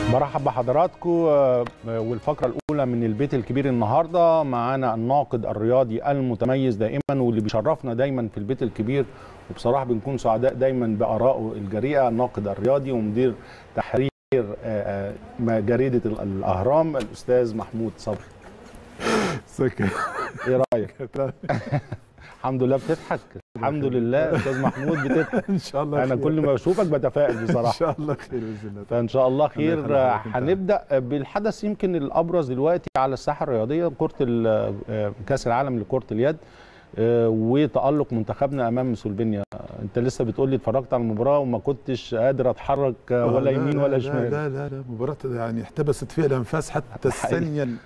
برحب بحضراتكم والفقرة الأولى من البيت الكبير النهاردة معانا الناقد الرياضي المتميز دائما واللي بيشرفنا دايما في البيت الكبير وبصراحة بنكون سعداء دايما بآرائه الجريئة الناقد الرياضي ومدير تحرير جريدة الأهرام الأستاذ محمود صبري سكر إيه رأيك؟ الحمد لله بتضحك الحمد لله استاذ محمود بتضحك ان شاء الله انا خير. كل ما بشوفك بتفائل بصراحه ان شاء الله خير باذن الله فان شاء الله خير يخلي حضرتك انت. هنبدا بالحدث يمكن الابرز دلوقتي على الساحه الرياضيه كره ال- كاس العالم لكره اليد آه، وتالق منتخبنا امام سلوفينيا انت لسه بتقول لي اتفرجت على المباراه وما كنتش قادر اتحرك آه، آه، ولا لا، يمين لا، ولا لا، شمال لا لا لا مباراة يعني احتبست فيها الانفاس حتى حقيقي. الثانية ال-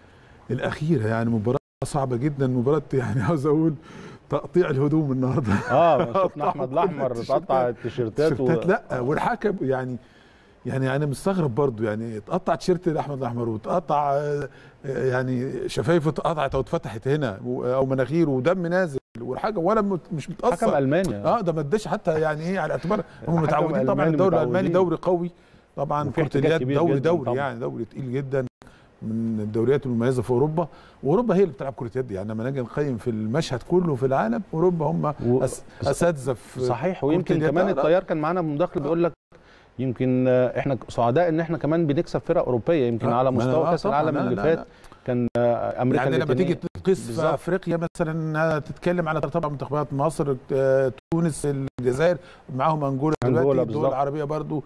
الأخيرة يعني مباراة صعبة جدا مباراة يعني عاوز أقول تقطيع الهدوم النهارده اه شفنا احمد كل الاحمر التيشيرتات. تقطع التيشيرتات و... تيشيرتات لا والحكم يعني يعني انا مستغرب برضو يعني اتقطع تيشيرت الاحمد الاحمر واتقطع آه، آه، يعني شفايفه اتقطعت او اتفتحت هنا و- او مناخيره ودم نازل والحكم ولا مت- مش حكم متاثر الماني اه ده ما اداش حتى يعني ايه على اعتبار هم الحكم متعودين طبعا الألماني الدوري الالماني متعودين. دوري قوي طبعا وفي كره احتكاك اليد كبير دوري جداً دوري طبعاً. يعني دوري تقيل جدا من الدوريات المميزه في اوروبا واوروبا هي اللي بتلعب كره يد يعني لما نيجي نقيم في المشهد كله في العالم اوروبا هم و... أس- اساتذه في صحيح كرة ويمكن اليد. كمان لا، لا. الطيار كان معانا مداخله بيقول لك يمكن آه، احنا سعداء ان احنا كمان بنكسب فرق اوروبيه يمكن آه، على ما أنا- مستوى آه، كاس طبعاً، العالم لا، اللي لا، فات لا. كان آه، امريكا يعني لما تيجي اللاتينية. تقيس في بالظبط. افريقيا مثلا تتكلم على طبعا منتخبات مصر آه، تونس الجزائر معاهم انجولا أنجولا دلوقتي الدول بالظبط. العربيه برضو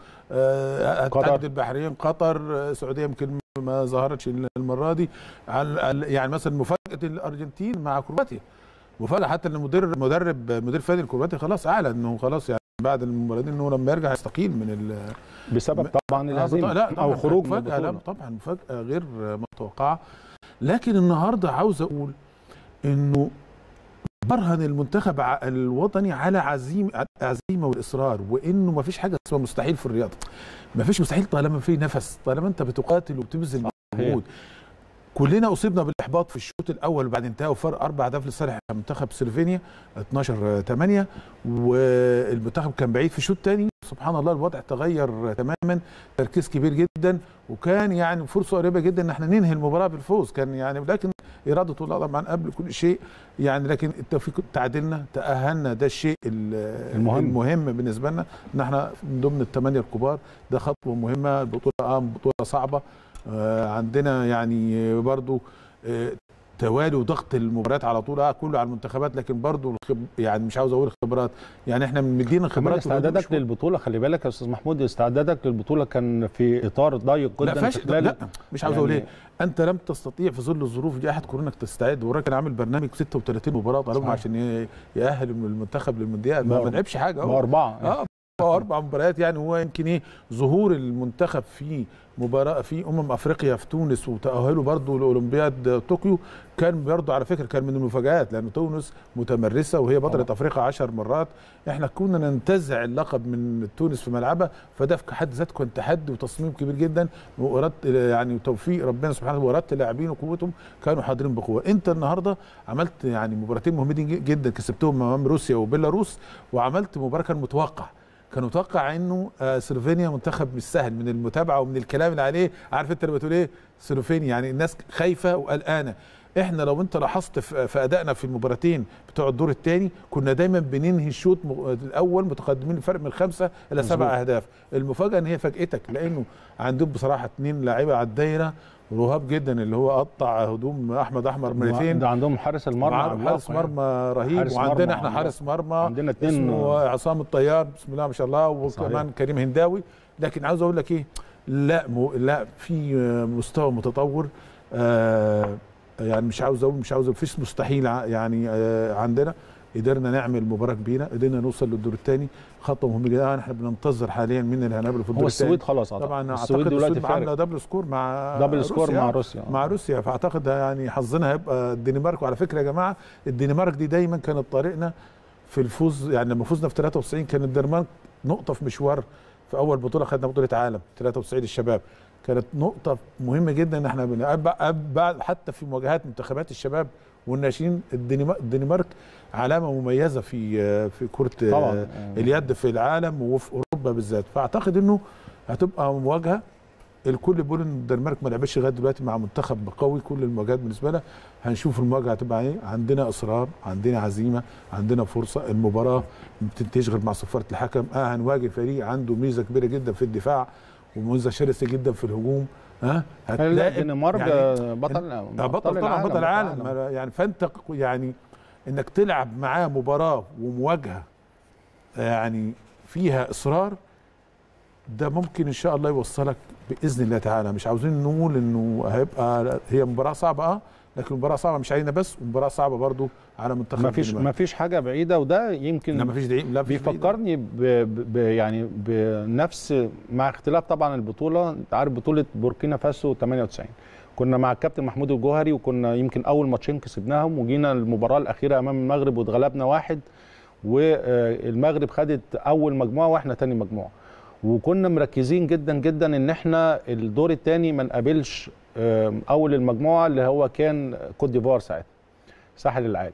آه، قطر. هتعدي البحرين قطر آه، السعوديه يمكن ما ظهرتش المره دي على- على- يعني مثلا مفاجاه الارجنتين مع كرواتيا مفاجاه حتى ان المدرب مدرب مدير فني الكرواتي خلاص اعلن انه خلاص يعني بعد المباراه دي انه لما يرجع يستقيل من ال بسبب طبعا آه، الهزيمه لا طبعاً او خروج من مفاجأة لا البطوله طبعا مفاجأة غير متوقعة لكن النهارده عاوز اقول انه برهن المنتخب ع- الوطني على عزيم عزيمه والاصرار وانه ما فيش حاجه اسمها مستحيل في الرياضه ما فيش مستحيل طالما في نفس طالما انت بتقاتل وبتبذل مجهود كلنا اصبنا بالاحباط في الشوط الاول وبعد انتهى وفرق اربع اهداف لصالح منتخب سلوفينيا 12 8 والمنتخب كان بعيد في الشوط الثاني سبحان الله الوضع تغير تماما تركيز كبير جدا وكان يعني فرصه قريبه جدا ان احنا ننهي المباراه بالفوز كان يعني لكن اراده الله طبعا قبل كل شيء يعني لكن التوفيق تعادلنا تاهلنا ده الشيء ال- المهم. المهم بالنسبه لنا ان احنا من ضمن الثمانيه الكبار ده خطوه مهمه البطوله اه بطوله صعبه آه عندنا يعني برضو آه توالي وضغط المباريات على طول اه كله على المنتخبات لكن برضو الخب يعني مش عاوز اقول خبرات يعني احنا مدينا كمان خبرات استعدادك للبطوله خلي بالك يا استاذ محمود استعدادك للبطوله كان في اطار ضيق لا جدا فاش في خلال لا مش عاوز اقول يعني- ايه انت لم تستطيع في ظل الظروف دي احد كورونا انك تستعد وراك كان عامل برنامج 36 مباراه طالبهم صحيح. عشان ي- يأهل المنتخب للمونديال ما بأربعة. ما لعبش حاجه اهو باربعه اه هو اربع مباريات يعني هو يمكن ايه ظهور المنتخب في مباراه في امم افريقيا في تونس وتاهله برضه لاولمبياد طوكيو كان برضه على فكره كان من المفاجات لان تونس متمرسه وهي بطله طبعا. افريقيا 10 مرات احنا كنا ننتزع اللقب من تونس في ملعبها فده في حد ذاته كان تحدي وتصميم كبير جدا واردت يعني توفيق ربنا سبحانه واردت لاعبين وقوتهم كانوا حاضرين بقوه انت النهارده عملت يعني مباراتين مهمين جدا كسبتهم امام روسيا وبيلاروس وعملت مباراه كان متوقع كان متوقع انه آه، سلوفينيا منتخب مش سهل من المتابعه ومن الكلام اللي عليه عارف انت لما تقول ايه سلوفينيا يعني الناس خايفه وقلقانه احنا لو انت لاحظت في في ادائنا في المباراتين بتوع الدور الثاني كنا دايما بننهي الشوط م- الاول متقدمين الفرق من خمسه الى مظبوط. سبع اهداف المفاجاه ان هي فاجئتك لانه عندهم بصراحه اثنين لاعيبه على الدايره رهاب جدا اللي هو قطع هدوم احمد احمر مرتين ده عندهم حارس المرمى مع عملاق حارس يعني. مرمى رهيب حارس وعندنا مرمى احنا عملاق. حارس مرمى عندنا اتنين اسمه عصام الطيار بسم الله ما شاء الله وكمان صحيح. كريم هنداوي لكن عاوز اقول لك ايه لا مو لا في مستوى متطور آه يعني مش عاوز اقول مش عاوز أقول فيش مستحيل ع- يعني آه عندنا قدرنا نعمل مباراه كبيره قدرنا نوصل للدور الثاني خطوه مهمه جدا آه، احنا بننتظر حاليا مين اللي هنقابله في الدور هو الثاني السويد خلاص أعتقد. طبعا السويد اعتقد دلوقتي السويد عامله فارق دبل سكور مع دبل سكور روسيا. مع روسيا مع روسيا فاعتقد يعني حظنا هيبقى الدنمارك وعلى فكره يا جماعه الدنمارك دي دايما كانت طريقنا في الفوز يعني لما فزنا في 93 كان الدنمارك نقطه في مشوار في اول بطوله خدنا بطوله عالم 93 الشباب كانت نقطه مهمه جدا ان احنا بن- بعد حتى في مواجهات منتخبات الشباب والناشئين الدنما- الدنمارك علامه مميزه في في كره طبعا آه، اليد في العالم وفي اوروبا بالذات فاعتقد انه هتبقى مواجهه الكل بيقول ان الدنمارك ما لعبتش لغايه دلوقتي مع منتخب قوي كل المواجهات بالنسبه لها هنشوف المواجهه هتبقى ايه عندنا اصرار عندنا عزيمه عندنا فرصه المباراه ما بتنتهيش غير مع صفاره الحكم اه هنواجه فريق عنده ميزه كبيره جدا في الدفاع وميزه شرسه جدا في الهجوم ها لا الدنمارك يعني بطل آه، بطل طبعا بطل العالم ما- يعني فانت يعني انك تلعب معاه مباراه ومواجهه يعني فيها اصرار ده ممكن ان شاء الله يوصلك باذن الله تعالى مش عاوزين نقول انه هيبقى هي مباراه صعبه اه لكن مباراه صعبه مش علينا بس ومباراه صعبه برضو على منتخب ما فيش الدنمارك. ما فيش حاجه بعيده وده يمكن لا ما فيش دقيق لا فيش بعيد. بيفكرني ب... ب... ب- يعني بنفس مع اختلاف طبعا البطوله انت عارف بطوله بوركينا فاسو 98 كنا مع الكابتن محمود الجوهري وكنا يمكن اول ماتشين كسبناهم وجينا المباراه الاخيره امام المغرب واتغلبنا واحد والمغرب خدت اول مجموعه واحنا تاني مجموعه وكنا مركزين جدا جدا ان احنا الدور الثاني ما نقابلش آم، اول المجموعه اللي هو كان كوت ديفوار ساعتها ساحل العاج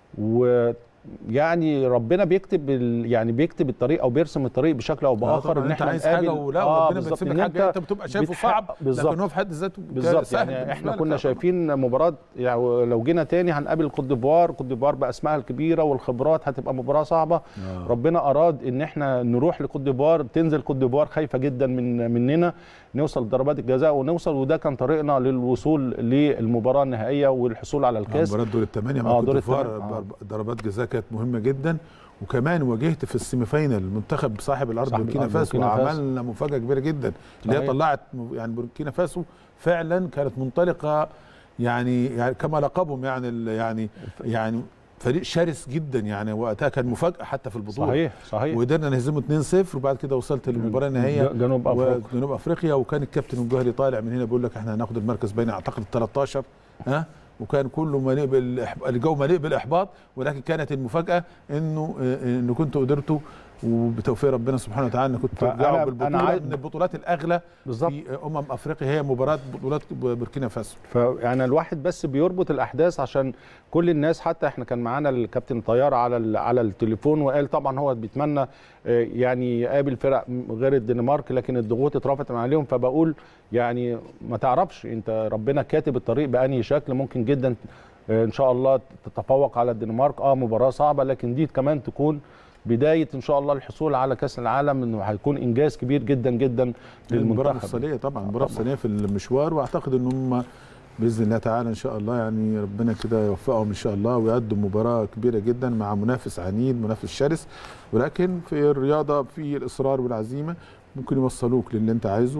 ويعني ربنا بيكتب ال... يعني بيكتب الطريق او بيرسم الطريق بشكل او آه باخر طبعا ان انت احنا عايز حاجه نقابل- ولا آه، ربنا بالظبط، بيرسم إن لك حاجه انت بتبقى شايفه بتح- صعب بالظبط. لكن هو في حد ذاته بالظبط سهل يعني بالنسبة احنا لك كنا طبعاً. شايفين مباراه يعني لو جينا تاني هنقابل كوت ديفوار كوت ديفوار باسمائها الكبيره والخبرات هتبقى مباراه صعبه آه. ربنا اراد ان احنا نروح لكوت ديفوار تنزل كوت ديفوار خايفه جدا من مننا نوصل لضربات الجزاء ونوصل وده كان طريقنا للوصول للمباراه النهائيه والحصول على الكاس مباراه دور الثمانيه آه، مع دور كوت ديفوار الثمانية، آه. ضربات جزاء كانت مهمه جدا وكمان واجهت في السيمي فاينل منتخب صاحب الارض صاحب بوركينا الأرض فاسو بوركينا فاسو. وعملنا مفاجاه كبيره جدا اللي هي صحيح. طلعت م- يعني بوركينا فاسو فعلا كانت منطلقه يعني يعني كما لقبهم يعني ال- يعني يعني فريق شرس جدا يعني وقتها كان مفاجاه حتى في البطوله صحيح صحيح وقدرنا نهزمه 2-0 وبعد كده وصلت للمباراه النهائيه جنوب افريقيا وجنوب افريقيا وكان الكابتن الجوهري طالع من هنا بيقول لك احنا هناخد المركز بين اعتقد 13 ها وكان كله مليء بالإحب- الجو مليء بالاحباط ولكن كانت المفاجاه انه آه، انه كنتوا قدرتوا وبتوفيق ربنا سبحانه وتعالى انكم فأنا- ترجعوا أنا بالبطوله عايز- من البطولات الاغلى بالظبط في امم افريقيا هي مباراه بطولات بوركينا فاسو فيعني الواحد بس بيربط الاحداث عشان كل الناس حتى احنا كان معانا الكابتن طيار على ال- على التليفون وقال طبعا هو بيتمنى آه، يعني يقابل فرق غير الدنمارك لكن الضغوط اترفعت من عليهم فبقول يعني ما تعرفش انت ربنا كاتب الطريق بانهي شكل ممكن جدا آه، ان شاء الله تتفوق على الدنمارك اه مباراه صعبه لكن دي كمان تكون بدايه ان شاء الله الحصول على كاس العالم انه هيكون انجاز كبير جدا جدا المباراه للمنتخب مفصليه طبعا مباراه طبعاً. مفصليه في المشوار واعتقد ان هم باذن الله تعالى ان شاء الله يعني ربنا كده يوفقهم ان شاء الله ويقدم مباراه كبيره جدا مع منافس عنيد منافس شرس ولكن في الرياضه في الاصرار والعزيمه ممكن يوصلوك للي انت عايزه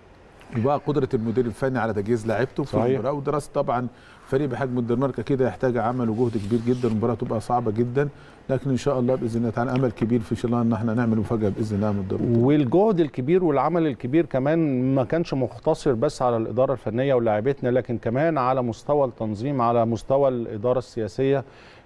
وبقى قدره المدير الفني على تجهيز لعيبته في صحيح. المباراه ودراسه طبعا فريق بحجم الدنمارك كده يحتاج عمل وجهد كبير جدا المباراه تبقى صعبه جدا لكن ان شاء الله باذن الله تعالى امل كبير في ان شاء الله ان احنا نعمل مفاجاه باذن الله من الدور والجهد الكبير والعمل الكبير كمان ما كانش مقتصر بس على الإدارة الفنية ولاعيبتنا لكن كمان على مستوى التنظيم على مستوى الإدارة السياسية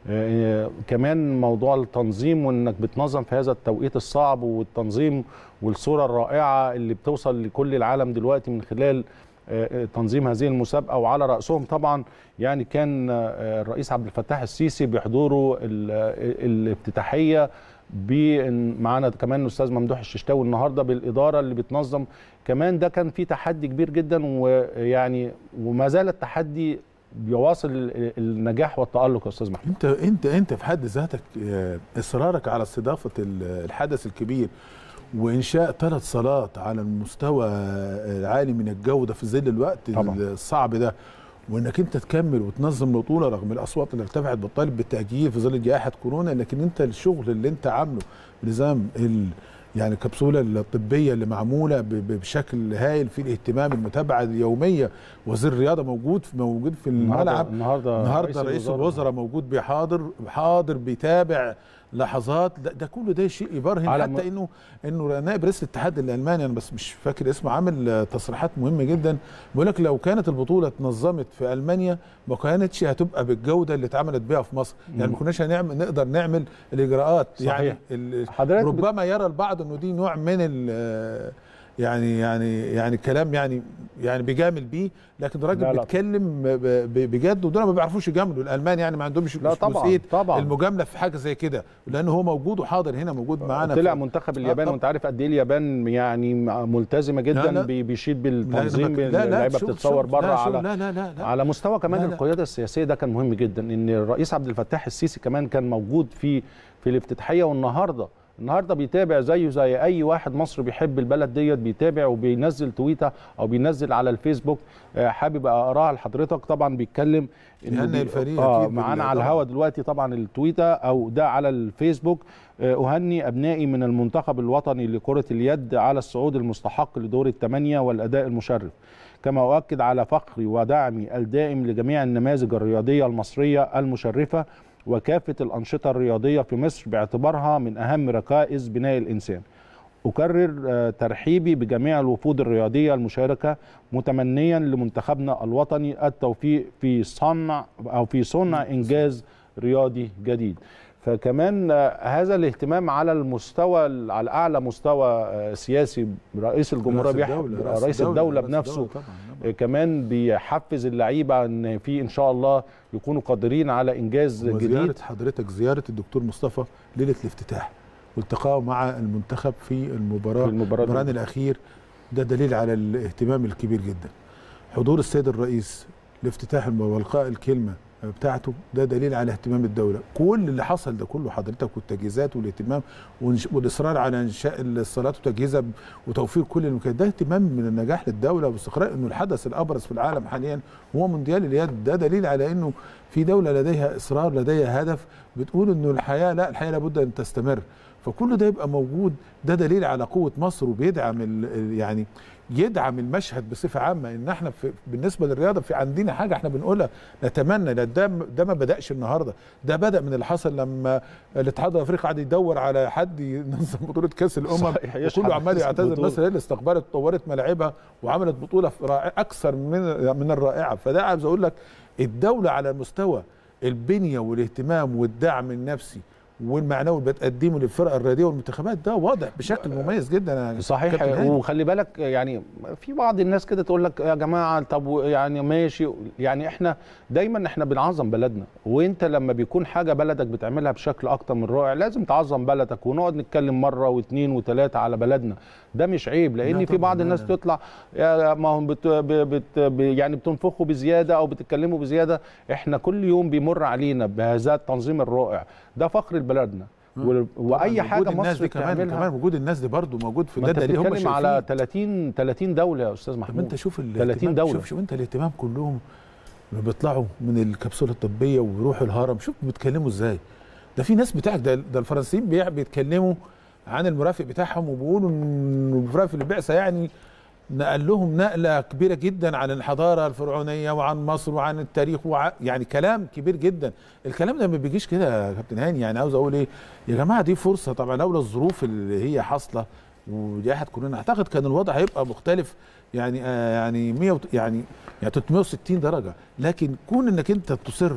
آه، كمان موضوع التنظيم وانك بتنظم في هذا التوقيت الصعب والتنظيم والصورة الرائعة اللي بتوصل لكل العالم دلوقتي من خلال آه، تنظيم هذه المسابقة وعلى رأسهم طبعا يعني كان آه، الرئيس عبد الفتاح السيسي بحضوره ال- الافتتاحية بإن معانا كمان الاستاذ ممدوح الششتاوي النهارده بالاداره اللي بتنظم كمان ده كان فيه تحدي كبير جدا ويعني وما زال التحدي بيواصل ال- النجاح والتالق يا استاذ محمود انت انت انت في حد ذاتك آه، اصرارك على استضافه ال- الحدث الكبير وانشاء ثلاث صالات على المستوى العالي من الجوده في ظل الوقت طبعا. الصعب ده وانك انت تكمل وتنظم البطوله رغم الاصوات اللي ارتفعت بتطالب بالتاجيل في ظل جائحه كورونا لكن انت الشغل اللي انت عامله بنظام ال يعني الكبسوله الطبيه اللي معموله ب- ب- بشكل هايل في الاهتمام المتابعه اليوميه وزير الرياضه موجود في موجود في الملعب النهارده النهارده رئيس الوزراء موجود بيحاضر حاضر بيتابع لحظات ده, ده كله ده شيء يبرهن على حتى انه انه نائب رئيس الاتحاد الالماني انا بس مش فاكر اسمه عامل آه، تصريحات مهمه جدا بيقول لك لو كانت البطوله اتنظمت في المانيا ما كانتش هتبقى بالجوده اللي اتعملت بيها في مصر يعني ما كناش هنعمل نقدر نعمل الاجراءات صحيح. يعني ال- حضرتك بت- ربما يرى البعض انه دي نوع من ال- آه، يعني يعني يعني كلام يعني يعني بيجامل بيه لكن الراجل لا، لا. بيتكلم ب- ب- بجد ودول ما بيعرفوش يجاملوا الالمان يعني ما عندهمش لا مش طبعاً، جزئية طبعاً. المجامله في حاجه زي كده لان هو موجود وحاضر هنا موجود معانا طلع في- منتخب آه، اليابان طب- وانت عارف قد ايه اليابان يعني ملتزمه لا، جدا لا. بي- بيشيد لا، لا، بالتنظيم لا، لا، اللعيبه شغل- بتتصور شغل- بره لا، شغل- على لا لا لا, لا. على مستوى كمان لا، لا. القياده السياسيه ده كان مهم جدا ان الرئيس عبد الفتاح السيسي كمان كان موجود في في الافتتاحيه والنهارده النهارده بيتابع زيه زي اي واحد مصري بيحب البلد ديت بيتابع وبينزل تويته او بينزل على الفيسبوك آه، حابب اقراها لحضرتك طبعا بيتكلم إنه يهنئ بي- الفريق اه أكيد معانا بال- على طبعاً. الهوا دلوقتي طبعا التويته او ده على الفيسبوك آه، اهني ابنائي من المنتخب الوطني لكره اليد على الصعود المستحق لدور الثمانيه والاداء المشرف كما أؤكد على فخري ودعمي الدائم لجميع النماذج الرياضية المصرية المشرفة وكافة الأنشطة الرياضية في مصر باعتبارها من أهم ركائز بناء الإنسان أكرر آه، ترحيبي بجميع الوفود الرياضية المشاركة متمنيا لمنتخبنا الوطني التوفيق في صنع أو في صنع إنجاز رياضي جديد فكمان آه، هذا الاهتمام على المستوى على اعلى مستوى آه، سياسي رئيس الجمهوريه رئيس بيح- الدولة، رئيس الدوله رئيس بنفسه الدولة طبعاً، طبعاً. آه، كمان بيحفز اللعيبه ان في ان شاء الله يكونوا قادرين على انجاز جديد وزيارة حضرتك زيارة الدكتور مصطفى ليلة الافتتاح والتقائه مع المنتخب في المباراة في المباراة دي. المباراة الأخير ده دليل على الاهتمام الكبير جدا حضور السيد الرئيس لافتتاح المباراة والقاء الكلمة بتاعته ده دليل على اهتمام الدولة كل اللي حصل ده كله حضرتك والتجهيزات والاهتمام والإنش- والإصرار على إنشاء الصالات وتجهيزها ب- وتوفير كل الإمكانيات ده اهتمام من النجاح للدولة واستقرار إنه الحدث الأبرز في العالم حاليا هو مونديال اليد ده دليل على إنه في دولة لديها إصرار لديها هدف بتقول إنه الحياة لا الحياة لابد أن تستمر فكل ده يبقى موجود ده دليل على قوة مصر وبيدعم ال- ال- يعني يدعم المشهد بصفة عامة ان احنا في بالنسبة للرياضة في عندنا حاجة احنا بنقولها نتمنى لا ده ده ما بدأش النهاردة ده بدأ من اللي حصل لما الاتحاد الافريقي قعد يدور على حد ينظم بطولة كأس الأمم صحيح، يشحن وكله عمال كأس يعتذر البطولة. مصر هي اللي استقبلت طورت ملاعبها وعملت بطولة رائعة اكثر من من الرائعة فده عايز اقول لك الدولة على مستوى البنية والاهتمام والدعم النفسي والمعنوي اللي بتقدمه للفرق الرياضيه والمنتخبات ده واضح بشكل مميز جدا يا صحيح كابتن هاني. وخلي بالك يعني في بعض الناس كده تقول لك يا جماعه طب و- يعني ماشي يعني احنا دايما احنا بنعظم بلدنا وانت لما بيكون حاجه بلدك بتعملها بشكل اكتر من رائع لازم تعظم بلدك ونقعد نتكلم مره واثنين وثلاثه على بلدنا ده مش عيب لان لا في طبعاً، بعض لا، الناس لا. تطلع يا ما هم بت ب- بت ب- يعني بتنفخوا بزياده او بتتكلموا بزياده احنا كل يوم بيمر علينا بهذا التنظيم الرائع ده فخر لبلدنا و- واي طبعاً حاجه وجود الناس مصر دي كمان بتعملها كمان وجود الناس دي برضه موجود في ما ده انت دليل هم بتتكلم على شايفين 30 30 دوله يا استاذ طب محمود انت شوف ال 30 دولة. شوف شوف انت الاهتمام كلهم لما بيطلعوا من الكبسوله الطبيه ويروحوا الهرم شوف بيتكلموا ازاي ده في ناس بتاعك ده, ده الفرنسيين بيع- بيتكلموا عن المرافق بتاعهم وبيقولوا ان المرافق البعثه يعني نقل لهم نقله كبيره جدا عن الحضاره الفرعونيه وعن مصر وعن التاريخ وع... يعني كلام كبير جدا الكلام ده ما بيجيش كده يا كابتن هاني يعني عاوز اقول ايه يا جماعه دي فرصه طبعا لولا الظروف اللي هي حاصله وجائحه كورونا اعتقد كان الوضع هيبقى مختلف يعني آه يعني 100 وت- يعني يعني 360 درجه لكن كون انك انت تصر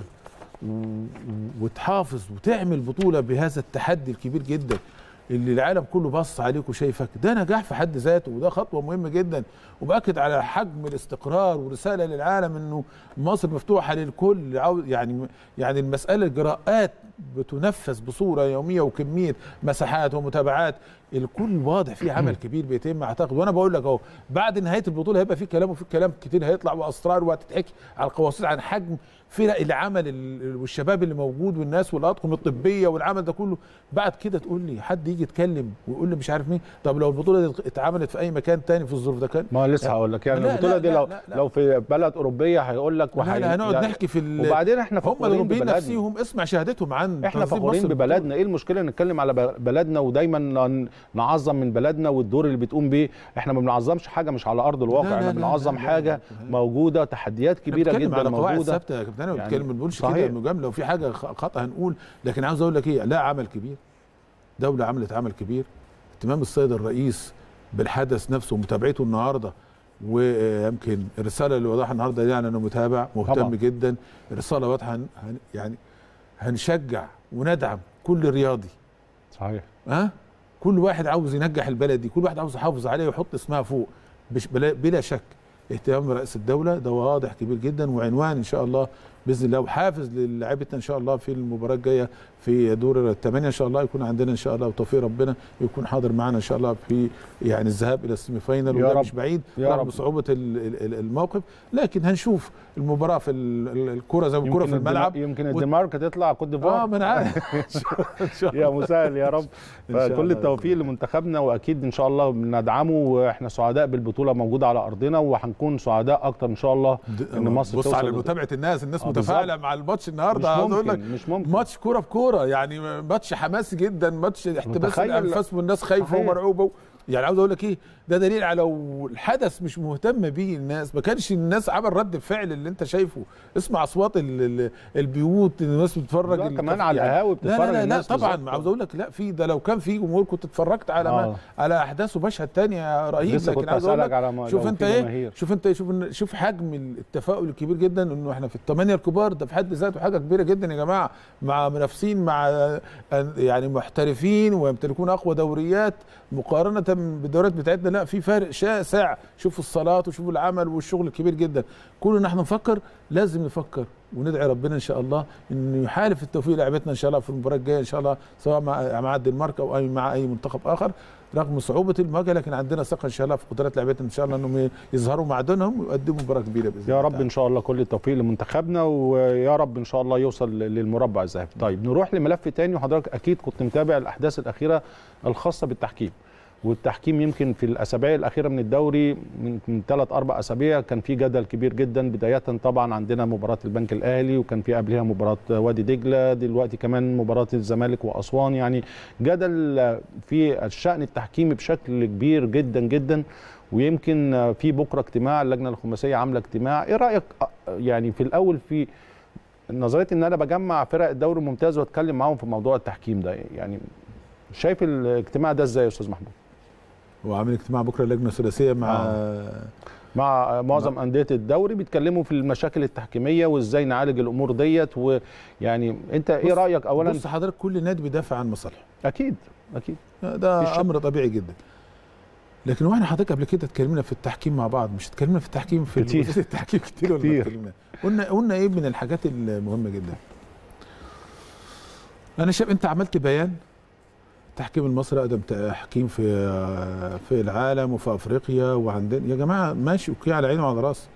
و- وتحافظ وتعمل بطوله بهذا التحدي الكبير جدا اللي العالم كله بص عليك وشايفك ده نجاح في حد ذاته وده خطوه مهمه جدا وباكد على حجم الاستقرار ورساله للعالم انه مصر مفتوحه للكل عاوز- يعني يعني المساله الاجراءات بتنفذ بصوره يوميه وكميه مساحات ومتابعات الكل واضح في عمل كبير بيتم اعتقد وانا بقول لك اهو بعد نهايه البطوله هيبقى في كلام وفي كلام كتير هيطلع واسرار وهتتحكي على القواصير عن حجم فرق العمل ال- والشباب اللي موجود والناس والاطقم الطبيه والعمل ده كله بعد كده تقول لي حد يجي يتكلم ويقول لي مش عارف مين طب لو البطوله دي اتعملت في اي مكان تاني في الظروف ده كان ما لسه هقول لك يعني لا، البطوله لا، دي لا، لو لا، لا. لو في بلد اوروبيه هيقول لك لا وهي- لا هنقعد يعني نحكي في ال- وبعدين احنا هم فخورين الاوروبيين ببلدنا نفسهم اسمع شهادتهم عن احنا تنظيم فخورين مصر ببلدنا ايه المشكله نتكلم على ب- بلدنا ودايما ن- نعظم من بلدنا والدور اللي بتقوم بيه احنا ما بنعظمش حاجه مش على ارض الواقع لا، لا، احنا لا، بنعظم لا، لا، حاجه لا، لا. موجوده تحديات إحنا كبيره بنتكلم جدا على قواعد موجوده ثابته يا كابتن انا يعني بنتكلم ما بنقولش كده صحيح. مجامله وفي حاجه خ- خطا هنقول لكن عاوز اقول لك ايه لا عمل كبير دوله عملت عمل كبير اهتمام السيد الرئيس بالحدث نفسه ومتابعته النهارده ويمكن الرساله اللي وضعها النهارده دي يعني انه متابع مهتم طبعاً. جدا الرساله واضحه هن هن يعني هنشجع وندعم كل رياضي صحيح ها كل واحد عاوز ينجح البلد دي كل واحد عاوز يحافظ عليها ويحط اسمها فوق مش بلا, بلا شك اهتمام رئيس الدوله ده واضح كبير جدا وعنوان ان شاء الله باذن الله وحافز للاعيبتنا ان شاء الله في المباراه الجايه في دور الثمانيه ان شاء الله يكون عندنا ان شاء الله وتوفيق ربنا يكون حاضر معنا ان شاء الله في يعني الذهاب الى السيمي فاينل يا وده رب. مش بعيد يا رغم رب. صعوبه ال- ال- الموقف لكن هنشوف المباراه في ال- ال- الكره زي ما الكره في يمكن الملعب الدنمارك- يمكن و- الدنمارك تطلع كوت اه ديفوار ما انا عارف إن شاء يا الله. مسهل يا رب إن شاء فكل الله. التوفيق لمنتخبنا واكيد ان شاء الله بندعمه واحنا سعداء بالبطوله موجوده على ارضنا وهنكون سعداء اكتر ان شاء الله ان مصر بص توصل على متابعه الناس الناس آه، متفاعله مع الماتش مش النهارده عاوز اقول لك ممكن مش ممكن ماتش كوره بكوره يعني ماتش حماسي جدا ماتش احتباس متخيل- الانفاس والناس خايفه صحيح. ومرعوبه يعني عاوز اقول لك ايه ده دليل على لو الحدث مش مهتم بيه الناس ما كانش الناس عمل رد الفعل اللي انت شايفه اسمع اصوات ال- ال- البيوت الناس بتتفرج لا، ال- كمان على يعني- القهاوي لا بتتفرج لا لا, لا الناس طبعا بالظبط. عاوز اقول لك لا في ده لو كان في جمهور كنت اتفرجت على ما آه. على احداث ومشهد تانية رهيب لسه لكن كنت عاوز اقول اسالك لك على ما شوف لو انت في ايه جماهير. شوف انت شوف شوف حجم التفاؤل الكبير جدا انه احنا في الثمانيه الكبار ده في حد ذاته حاجه كبيره جدا يا جماعه مع منافسين مع يعني محترفين ويمتلكون اقوى دوريات مقارنه بالدوريات بتاعتنا لا في فارق شاسع شوفوا الصلاه وشوفوا العمل والشغل الكبير جدا كلنا احنا نفكر لازم نفكر وندعي ربنا ان شاء الله انه يحالف التوفيق لعبتنا ان شاء الله في المباراه الجايه ان شاء الله سواء مع مع الدنمارك او اي مع اي منتخب اخر رغم صعوبه المواجهه لكن عندنا ثقه ان شاء الله في قدرات لعبتنا ان شاء الله انهم يظهروا معدنهم ويقدموا مباراه كبيره باذن يا الله رب ان شاء الله كل التوفيق لمنتخبنا ويا رب ان شاء الله يوصل للمربع الذهبي طيب نروح لملف تاني وحضرتك اكيد كنت متابع الاحداث الاخيره الخاصه بالتحكيم والتحكيم يمكن في الاسابيع الاخيره من الدوري من من ثلاث اربع اسابيع كان في جدل كبير جدا بدايه طبعا عندنا مباراه البنك الاهلي وكان في قبلها مباراه وادي دجله دلوقتي كمان مباراه الزمالك واسوان يعني جدل في الشان التحكيمي بشكل كبير جدا جدا ويمكن في بكره اجتماع اللجنه الخماسيه عامله اجتماع ايه رايك يعني في الاول في نظريه ان انا بجمع فرق الدوري الممتاز واتكلم معاهم في موضوع التحكيم ده يعني شايف الاجتماع ده ازاي يا استاذ محمود وعامل اجتماع بكره اللجنه الثلاثيه مع مع معظم انديه الدوري بيتكلموا في المشاكل التحكيميه وازاي نعالج الامور ديت ويعني انت ايه بص- رايك اولا بص حضرتك كل نادي بيدافع عن مصالحه اكيد اكيد ده الش- امر طبيعي جدا لكن واحنا حضرتك قبل كده اتكلمنا في التحكيم مع بعض مش اتكلمنا في التحكيم في كتير. المؤسسات التحكيم كتير ولا ما كتير. اتكلمنا قلنا قلنا ايه من الحاجات المهمه جدا انا شايف انت عملت بيان التحكيم المصري اقدم تحكيم في في العالم وفي افريقيا وعندنا يا جماعه ماشي اوكي على عيني وعلى راسي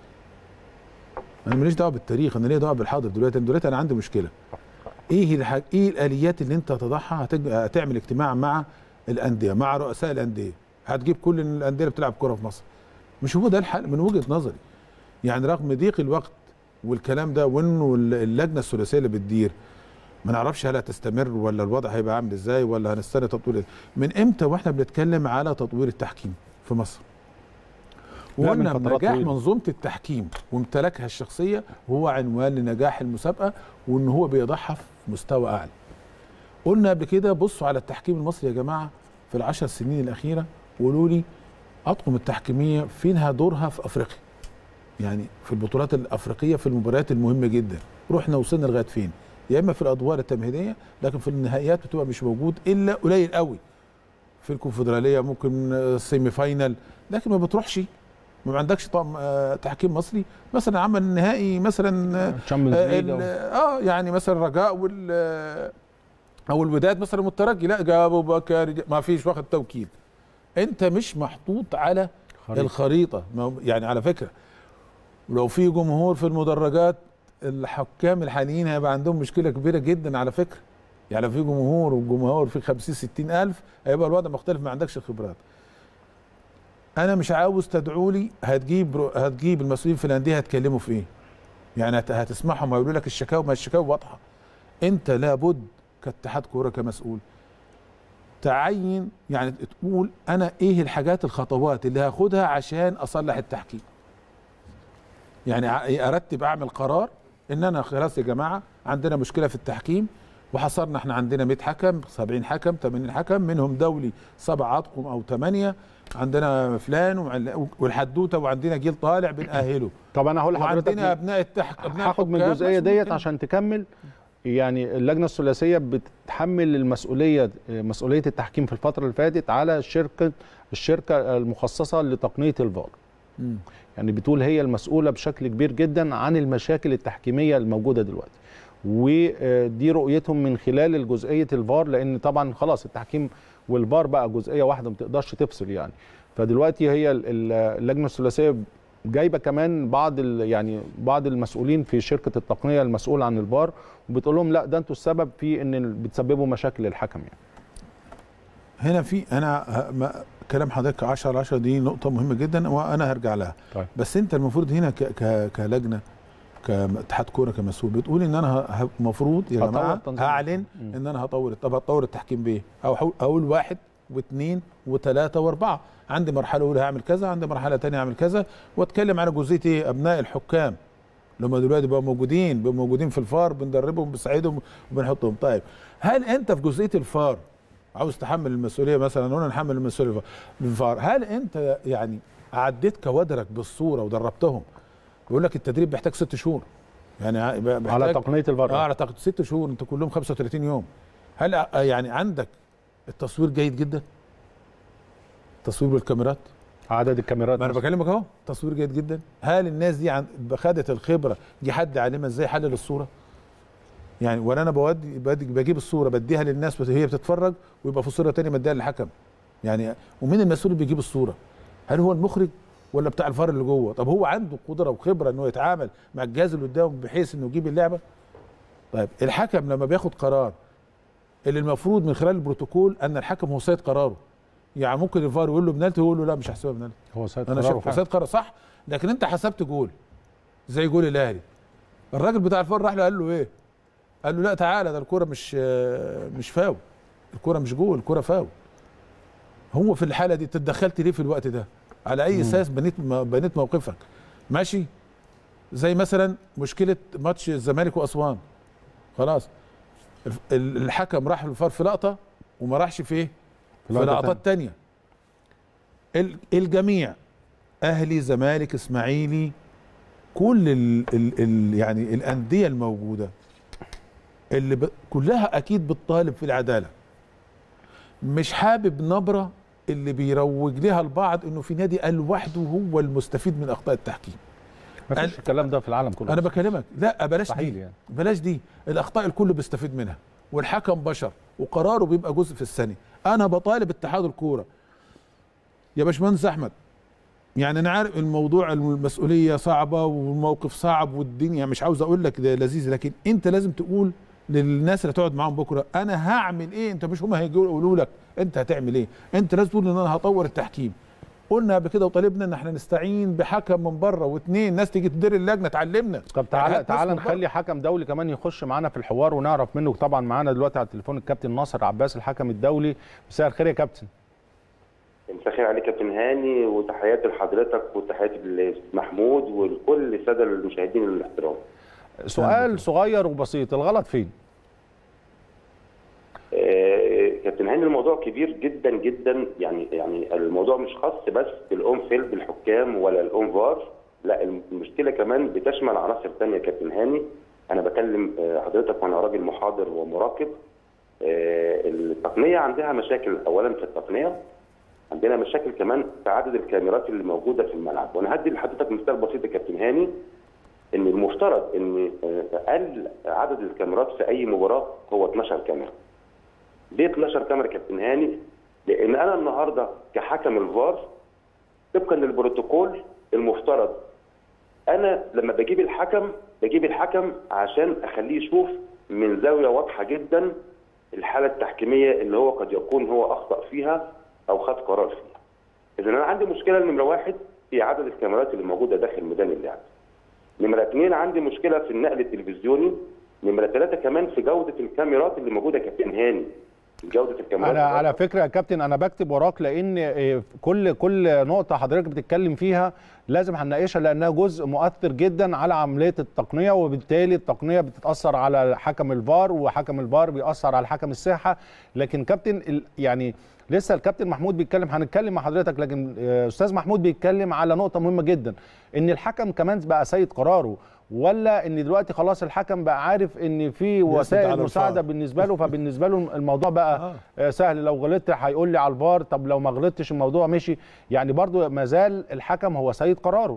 انا ماليش دعوه بالتاريخ انا ليا دعوه بالحاضر دلوقتي أنا دلوقتي انا عندي مشكله ايه الحاج... ايه الاليات اللي انت هتضعها هتج... هتعمل اجتماع مع الانديه مع رؤساء الانديه هتجيب كل الانديه اللي بتلعب كوره في مصر مش هو ده الحل من وجهه نظري يعني رغم ضيق الوقت والكلام ده وانه اللجنه الثلاثيه اللي بتدير ما نعرفش هل هتستمر ولا الوضع هيبقى عامل ازاي ولا هنستنى تطوير من امتى واحنا بنتكلم على تطوير التحكيم في مصر لا، من وقلنا فترات نجاح طويلة. منظومه التحكيم وامتلاكها الشخصيه هو عنوان لنجاح المسابقه وان هو بيضعها في مستوى اعلى قلنا قبل كده بصوا على التحكيم المصري يا جماعه في العشر سنين الاخيره وقولوا لي اطقم التحكيميه فينها دورها في افريقيا يعني في البطولات الافريقيه في المباريات المهمه جدا رحنا وصلنا لغايه فين يا اما في الادوار التمهيديه لكن في النهائيات بتبقى مش موجود الا قليل قوي في الكونفدراليه ممكن السيمي فاينل لكن ما بتروحش ما عندكش طقم آه، تحكيم مصري مثلا عمل النهائي مثلا آه، تشامبيونز اه, ليج اه يعني مثلا الرجاء وال آه، او الوداد مثلا والترجي لا جابوا بكر ما فيش واخد توكيل انت مش محطوط على خريطة. الخريطه ما هو- يعني على فكره لو في جمهور في المدرجات الحكام الحاليين هيبقى عندهم مشكله كبيره جدا على فكره يعني لو في جمهور والجمهور في 50 60 الف هيبقى الوضع مختلف ما عندكش الخبرات انا مش عاوز تدعوا لي هتجيب رو- هتجيب المسؤولين في الانديه هتكلموا في ايه يعني هت- هتسمعهم هيقولوا لك الشكاوى ما الشكاوى واضحه انت لابد كاتحاد كوره كمسؤول تعين يعني تقول انا ايه الحاجات الخطوات اللي هاخدها عشان اصلح التحكيم يعني ع- ارتب اعمل قرار ان انا خلاص يا جماعه عندنا مشكله في التحكيم وحصرنا احنا عندنا 100 حكم 70 حكم 80 حكم منهم دولي سبع اطقم او ثمانيه عندنا فلان وعل- والحدوته وعندنا جيل طالع بنأهله طب انا هقول وعندنا لحضرتك ابناء التحك ابناء هاخد من الحكام، الجزئيه بس ديت ممكن- عشان تكمل يعني اللجنه الثلاثيه بتتحمل المسؤوليه مسؤوليه التحكيم في الفتره اللي فاتت على شركه الشركه المخصصه لتقنيه الفار مم. يعني بتقول هي المسؤوله بشكل كبير جدا عن المشاكل التحكيميه الموجوده دلوقتي ودي رؤيتهم من خلال الجزئيه الفار لان طبعا خلاص التحكيم والفار بقى جزئيه واحده ما تقدرش تفصل يعني فدلوقتي هي ال- ال- اللجنه الثلاثيه جايبه كمان بعض ال- يعني بعض المسؤولين في شركه التقنيه المسؤول عن الفار وبتقول لهم لا ده انتوا السبب في ان بتسببوا مشاكل للحكم يعني هنا في انا ه- ما كلام حضرتك 10 على 10 دي نقطه مهمه جدا وانا هرجع لها طيب. بس انت المفروض هنا ك ك كلجنه كاتحاد كوره كمسؤول بتقول ان انا المفروض يا هطور جماعه تنظيم. هعلن مم. ان انا هطور طب هطور التحكيم بايه؟ او هقول- اقول واحد واثنين وثلاثه واربعه عندي مرحله اولى هعمل كذا عندي مرحله ثانيه هعمل كذا واتكلم على جزئيه ايه؟ ابناء الحكام اللي هم دلوقتي بقوا موجودين بقوا موجودين في الفار بندربهم بنساعدهم وبنحطهم طيب هل انت في جزئيه الفار عاوز تحمل المسؤوليه مثلا وانا نحمل المسؤوليه بالفار هل انت يعني عديت كوادرك بالصوره ودربتهم بيقول لك التدريب بيحتاج ست شهور يعني ع- بيحتاج على تقنيه الفار اه على تق- ست شهور انت كلهم 35 يوم هل ع- يعني عندك التصوير جيد جدا تصوير بالكاميرات عدد الكاميرات ما انا بكلمك اهو تصوير جيد جدا هل الناس دي عن خدت الخبره دي حد علمها ازاي يحلل الصوره يعني ولا انا بودي بدي- بجيب الصوره بديها للناس بس هي بتتفرج ويبقى في صوره تانية بديها للحكم يعني ومين المسؤول اللي بيجيب الصوره هل هو المخرج ولا بتاع الفار اللي جوه طب هو عنده قدره وخبره انه يتعامل مع الجهاز اللي قدامه بحيث انه يجيب اللعبه طيب الحكم لما بياخد قرار اللي المفروض من خلال البروتوكول ان الحكم هو سيد قراره يعني ممكن الفار يقول له بنالتي يقول له لا مش هحسبها بنالتي هو سيد انا قراره شايف فعلا. حساب قرار صح لكن انت حسبت جول زي جول الاهلي الراجل بتاع الفار راح له قال له ايه قال له لا تعالى ده الكوره مش آه، مش فاول الكوره مش جول الكوره فاول هو في الحاله دي تدخلت ليه في الوقت ده على اي اساس بنيت م- بنيت موقفك ماشي زي مثلا مشكله ماتش الزمالك واسوان خلاص الف- ال- الحكم راح الفار في لقطه وما راحش في ايه في لقطة لقطات تانية ال- الجميع اهلي زمالك اسماعيلي كل ال ال ال يعني الانديه الموجوده اللي ب كلها اكيد بتطالب في العداله مش حابب نبره اللي بيروج لها البعض انه في نادي قال لوحده هو المستفيد من اخطاء التحكيم ما فيش الكلام ده في العالم كله انا بكلمك لا بلاش مستحيل دي يعني. بلاش دي الاخطاء الكل بيستفيد منها والحكم بشر وقراره بيبقى جزء في الثانيه انا بطالب اتحاد الكوره يا باشمهندس احمد يعني انا عارف الموضوع المسؤوليه صعبه والموقف صعب والدنيا مش عاوز اقول لك ده لذيذ لكن انت لازم تقول للناس اللي تقعد معاهم بكره انا هعمل ايه انت مش هم هيجوا يقولوا لك انت هتعمل ايه انت لازم تقول ان انا هطور التحكيم قلنا قبل كده وطالبنا ان احنا نستعين بحكم من بره واثنين ناس تيجي تدير اللجنه تعلمنا طب تعالى يعني تعالى هتنصف نخلي حكم دولي كمان يخش معانا في الحوار ونعرف منه طبعا معانا دلوقتي على التليفون الكابتن ناصر عباس الحكم الدولي مساء الخير يا كابتن مساء الخير عليك يا كابتن هاني وتحياتي لحضرتك وتحياتي لمحمود ولكل الساده المشاهدين الاحترام. سؤال صغير وبسيط الغلط فين آه، كابتن هاني الموضوع كبير جدا جدا يعني يعني الموضوع مش خاص بس بالاون فيلد الحكام ولا الاون فار لا المشكله كمان بتشمل عناصر ثانيه كابتن هاني انا بكلم آه، حضرتك وانا راجل محاضر ومراقب آه، التقنيه عندها مشاكل اولا في التقنيه عندنا مشاكل كمان في عدد الكاميرات اللي موجوده في الملعب وانا هدي لحضرتك مثال بسيط يا كابتن هاني ان المفترض ان آه، اقل عدد الكاميرات في اي مباراه هو 12 كاميرا ليه 12 كاميرا كابتن هاني؟ لان انا النهارده كحكم الفار طبقا للبروتوكول المفترض انا لما بجيب الحكم بجيب الحكم عشان اخليه يشوف من زاويه واضحه جدا الحاله التحكيميه اللي هو قد يكون هو اخطا فيها او خد قرار فيها. اذا انا عندي مشكله نمره واحد في عدد الكاميرات اللي موجوده داخل ميدان اللعب. نمره اثنين عندي مشكله في النقل التلفزيوني. نمره ثلاثه كمان في جوده الكاميرات اللي موجوده كابتن هاني. جوده الكاميرات انا على فكره يا كابتن انا بكتب وراك لان إيه، كل كل نقطه حضرتك بتتكلم فيها لازم هنناقشها لانها جزء مؤثر جدا على عمليه التقنيه وبالتالي التقنيه بتتاثر على حكم الفار وحكم الفار بيأثر على حكم الساحه لكن كابتن ال- يعني لسه الكابتن محمود بيتكلم هنتكلم مع حضرتك لكن آه، استاذ محمود بيتكلم على نقطه مهمه جدا ان الحكم كمان بقى سيد قراره ولا ان دلوقتي خلاص الحكم بقى عارف ان في وسائل على مساعده الفار. بالنسبه له فبالنسبه له الموضوع بقى آه. سهل لو غلطت هيقول لي على الفار طب لو ما غلطتش الموضوع مشي يعني برضو ما زال الحكم هو سيد قراره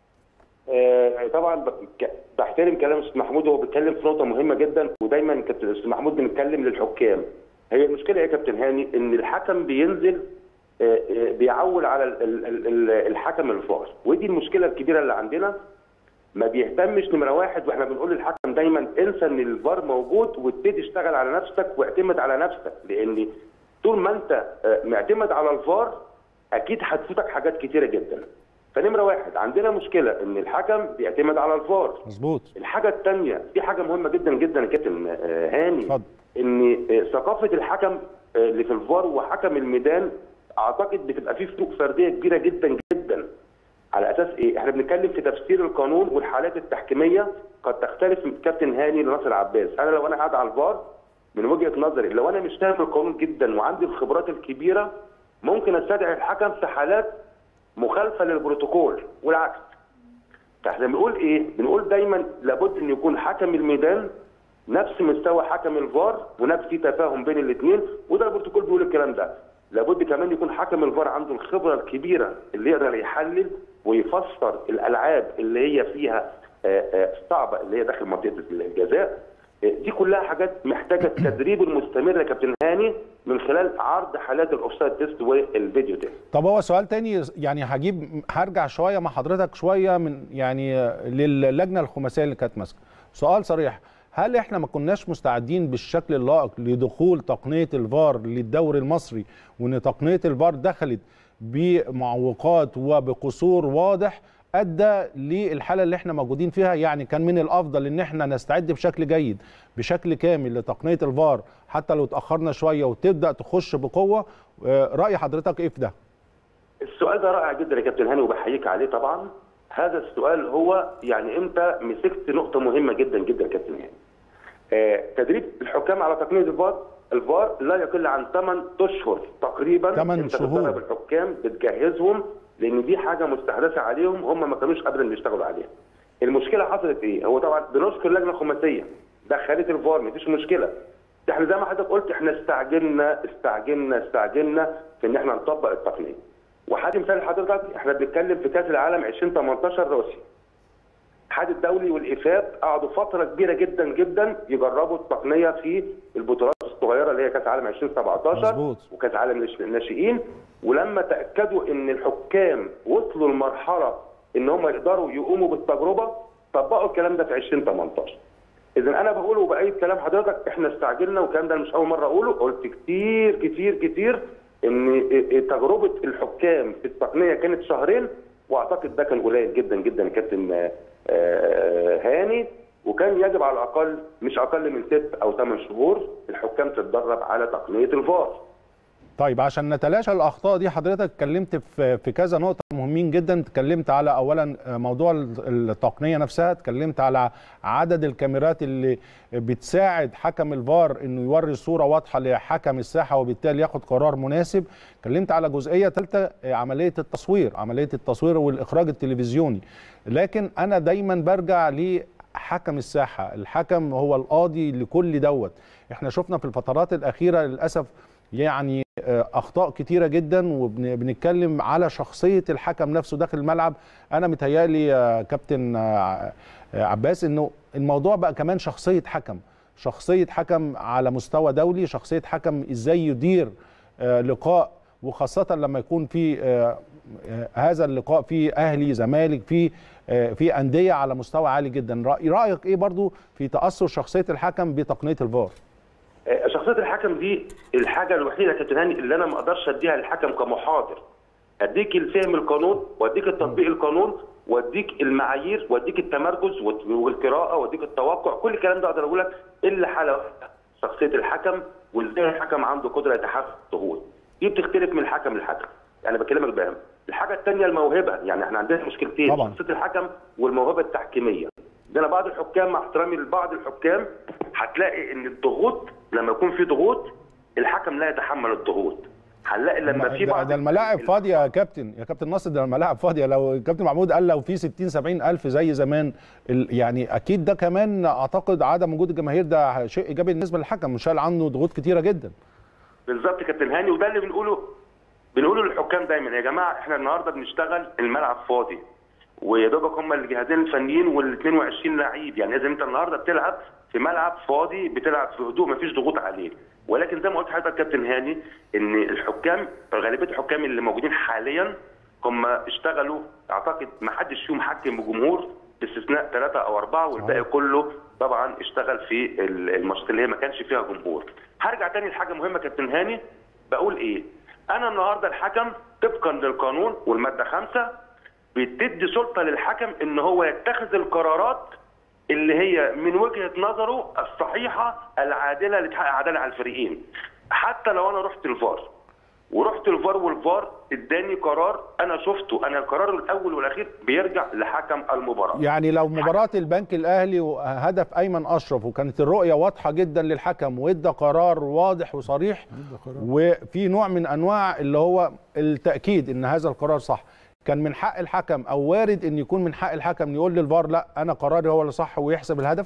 آه، طبعا ب- ك- بحترم كلام استاذ محمود وهو بيتكلم في نقطه مهمه جدا ودايما كابتن استاذ محمود بنتكلم للحكام هي المشكله ايه يا كابتن هاني ان الحكم بينزل آه، آه، بيعول على ال- ال- ال- ال- الحكم الفار ودي المشكله الكبيره اللي عندنا ما بيهتمش نمره واحد واحنا بنقول للحكم دايما انسى ان الفار موجود وابتدي اشتغل على نفسك واعتمد على نفسك لان طول ما انت آه، معتمد على الفار اكيد هتفوتك حاجات كتيره جدا فنمره واحد عندنا مشكله ان الحكم بيعتمد على الفار مظبوط الحاجه الثانيه في حاجه مهمه جدا جدا يا كابتن آه، هاني اتفضل. ان آه، ثقافه الحكم آه، اللي في الفار وحكم الميدان اعتقد بتبقى فيه فروق فرديه كبيره جدا جدا على اساس ايه؟ احنا بنتكلم في تفسير القانون والحالات التحكيميه قد تختلف من كابتن هاني لناصر عباس، انا لو انا قاعد على الفار من وجهه نظري لو انا مش فاهم القانون جدا وعندي الخبرات الكبيره ممكن استدعي الحكم في حالات مخالفه للبروتوكول والعكس. فاحنا بنقول ايه؟ بنقول دايما لابد ان يكون حكم الميدان نفس مستوى حكم الفار ونفس في تفاهم بين الاثنين وده البروتوكول بيقول الكلام ده. لابد كمان يكون حكم الفار عنده الخبره الكبيره اللي يقدر يحلل ويفسر الالعاب اللي هي فيها آه، آه، صعبه اللي هي داخل منطقه الجزاء آه، دي كلها حاجات محتاجه التدريب المستمر يا كابتن هاني من خلال عرض حالات الاوفسايد تيست والفيديو تيست. طب هو سؤال تاني يعني هجيب هرجع شويه مع حضرتك شويه من يعني للجنه الخماسيه اللي كانت ماسكه سؤال صريح هل احنا ما كناش مستعدين بالشكل اللائق لدخول تقنيه الفار للدوري المصري وان تقنيه الفار دخلت بمعوقات وبقصور واضح ادى للحاله اللي احنا موجودين فيها يعني كان من الافضل ان احنا نستعد بشكل جيد بشكل كامل لتقنيه الفار حتى لو اتاخرنا شويه وتبدا تخش بقوه آه، راي حضرتك ايه في ده السؤال ده رائع جدا يا كابتن هاني وبحييك عليه طبعا هذا السؤال هو يعني انت مسكت نقطه مهمه جدا جدا يا كابتن هاني آه تدريب الحكام على تقنيه الفار الفار لا يقل عن 8 اشهر تقريبا تمن انت شهور. بتدرب الحكام بتجهزهم لان دي حاجه مستحدثه عليهم هم ما كانوش ابدا بيشتغلوا عليها المشكله حصلت ايه هو طبعا بنشكر اللجنه الخماسيه دخلت الفار مفيش مشكله ده احنا زي ما حضرتك قلت احنا استعجلنا استعجلنا استعجلنا في ان احنا نطبق التقنيه وحد مثال لحضرتك احنا بنتكلم في كاس العالم 2018 روسيا الاتحاد الدولي والإفاب قعدوا فترة كبيرة جدا جدا يجربوا التقنية في البطولات الصغيرة اللي هي كأس العالم 2017 مظبوط. وكأس العالم الناشئين ولما تأكدوا إن الحكام وصلوا لمرحلة إن هم يقدروا يقوموا بالتجربة طبقوا الكلام ده في 2018 إذا أنا بقول وبأيد كلام حضرتك إحنا استعجلنا والكلام ده مش أول مرة أقوله قلت كتير كتير كتير إن تجربة الحكام في التقنية كانت شهرين واعتقد ده كان قليل جدا جدا يا كابتن آه، آه، هاني وكان يجب على الاقل مش اقل من ست او ثمان شهور الحكام تتدرب على تقنيه الفار. طيب عشان نتلاشى الاخطاء دي حضرتك اتكلمت في في كذا نقطه مهمين جدا اتكلمت على اولا موضوع التقنيه نفسها اتكلمت على عدد الكاميرات اللي بتساعد حكم الفار انه يوري صوره واضحه لحكم الساحه وبالتالي ياخد قرار مناسب اتكلمت على جزئيه ثالثه عمليه التصوير عمليه التصوير والاخراج التلفزيوني لكن انا دايما برجع لحكم الساحه الحكم هو القاضي لكل دوت احنا شفنا في الفترات الاخيره للاسف يعني اخطاء كتيره جدا وبنتكلم على شخصيه الحكم نفسه داخل الملعب انا متهيالي يا كابتن عباس انه الموضوع بقى كمان شخصيه حكم شخصيه حكم على مستوى دولي شخصيه حكم ازاي يدير لقاء وخاصه لما يكون في هذا اللقاء في اهلي زمالك في في انديه على مستوى عالي جدا رايك ايه برضو في تاثر شخصيه الحكم بتقنيه الفار شخصيه الحكم دي الحاجه الوحيده يا كابتن هاني اللي انا ما اقدرش اديها للحكم كمحاضر اديك الفهم القانون واديك التطبيق القانون واديك المعايير واديك التمركز والقراءه واديك التوقع كل الكلام ده اقدر اقول لك الا حاله واحده شخصيه الحكم وازاي الحكم عنده قدره يتحمل الضغوط دي بتختلف من حكم لحكم يعني بكلمك بهم الحاجه الثانيه الموهبه يعني احنا عندنا مشكلتين طبعا. شخصيه الحكم والموهبه التحكيميه عندنا بعض الحكام مع احترامي لبعض الحكام هتلاقي ان الضغوط لما يكون في ضغوط الحكم لا يتحمل الضغوط هنلاقي لما في ده, بعض ده الملاعب ال- فاضيه يا كابتن يا كابتن ناصر ده الملاعب فاضيه لو كابتن محمود قال لو في 60 70 الف زي زمان ال- يعني اكيد ده كمان اعتقد عدم وجود الجماهير ده شيء ايجابي بالنسبه للحكم شال عنه ضغوط كتيره جدا بالظبط كابتن هاني وده اللي بنقوله بنقوله للحكام دايما يا جماعه احنا النهارده بنشتغل الملعب فاضي ويا دوبك هم الجهازين الفنيين وال 22 لعيب يعني اذا انت النهارده بتلعب في ملعب فاضي بتلعب في هدوء مفيش ضغوط عليه ولكن زي ما قلت لحضرتك كابتن هاني ان الحكام غالبيه الحكام اللي موجودين حاليا هم اشتغلوا اعتقد ما حدش فيهم حكم بجمهور باستثناء ثلاثه او اربعه والباقي كله طبعا اشتغل في ال- الماتشات اللي هي ما كانش فيها جمهور. هرجع تاني لحاجه مهمه كابتن هاني بقول ايه؟ انا النهارده الحكم طبقا للقانون والماده خمسه بتدي سلطه للحكم ان هو يتخذ القرارات اللي هي من وجهه نظره الصحيحه العادله اللي تحقق عداله على الفريقين. حتى لو انا رحت الفار ورحت الفار والفار اداني قرار انا شفته انا القرار الاول والاخير بيرجع لحكم المباراه. يعني لو مباراه البنك الاهلي وهدف ايمن اشرف وكانت الرؤيه واضحه جدا للحكم وادى قرار واضح وصريح وفي نوع من انواع اللي هو التاكيد ان هذا القرار صح كان من حق الحكم او وارد ان يكون من حق الحكم يقول للفار لا انا قراري هو اللي صح ويحسب الهدف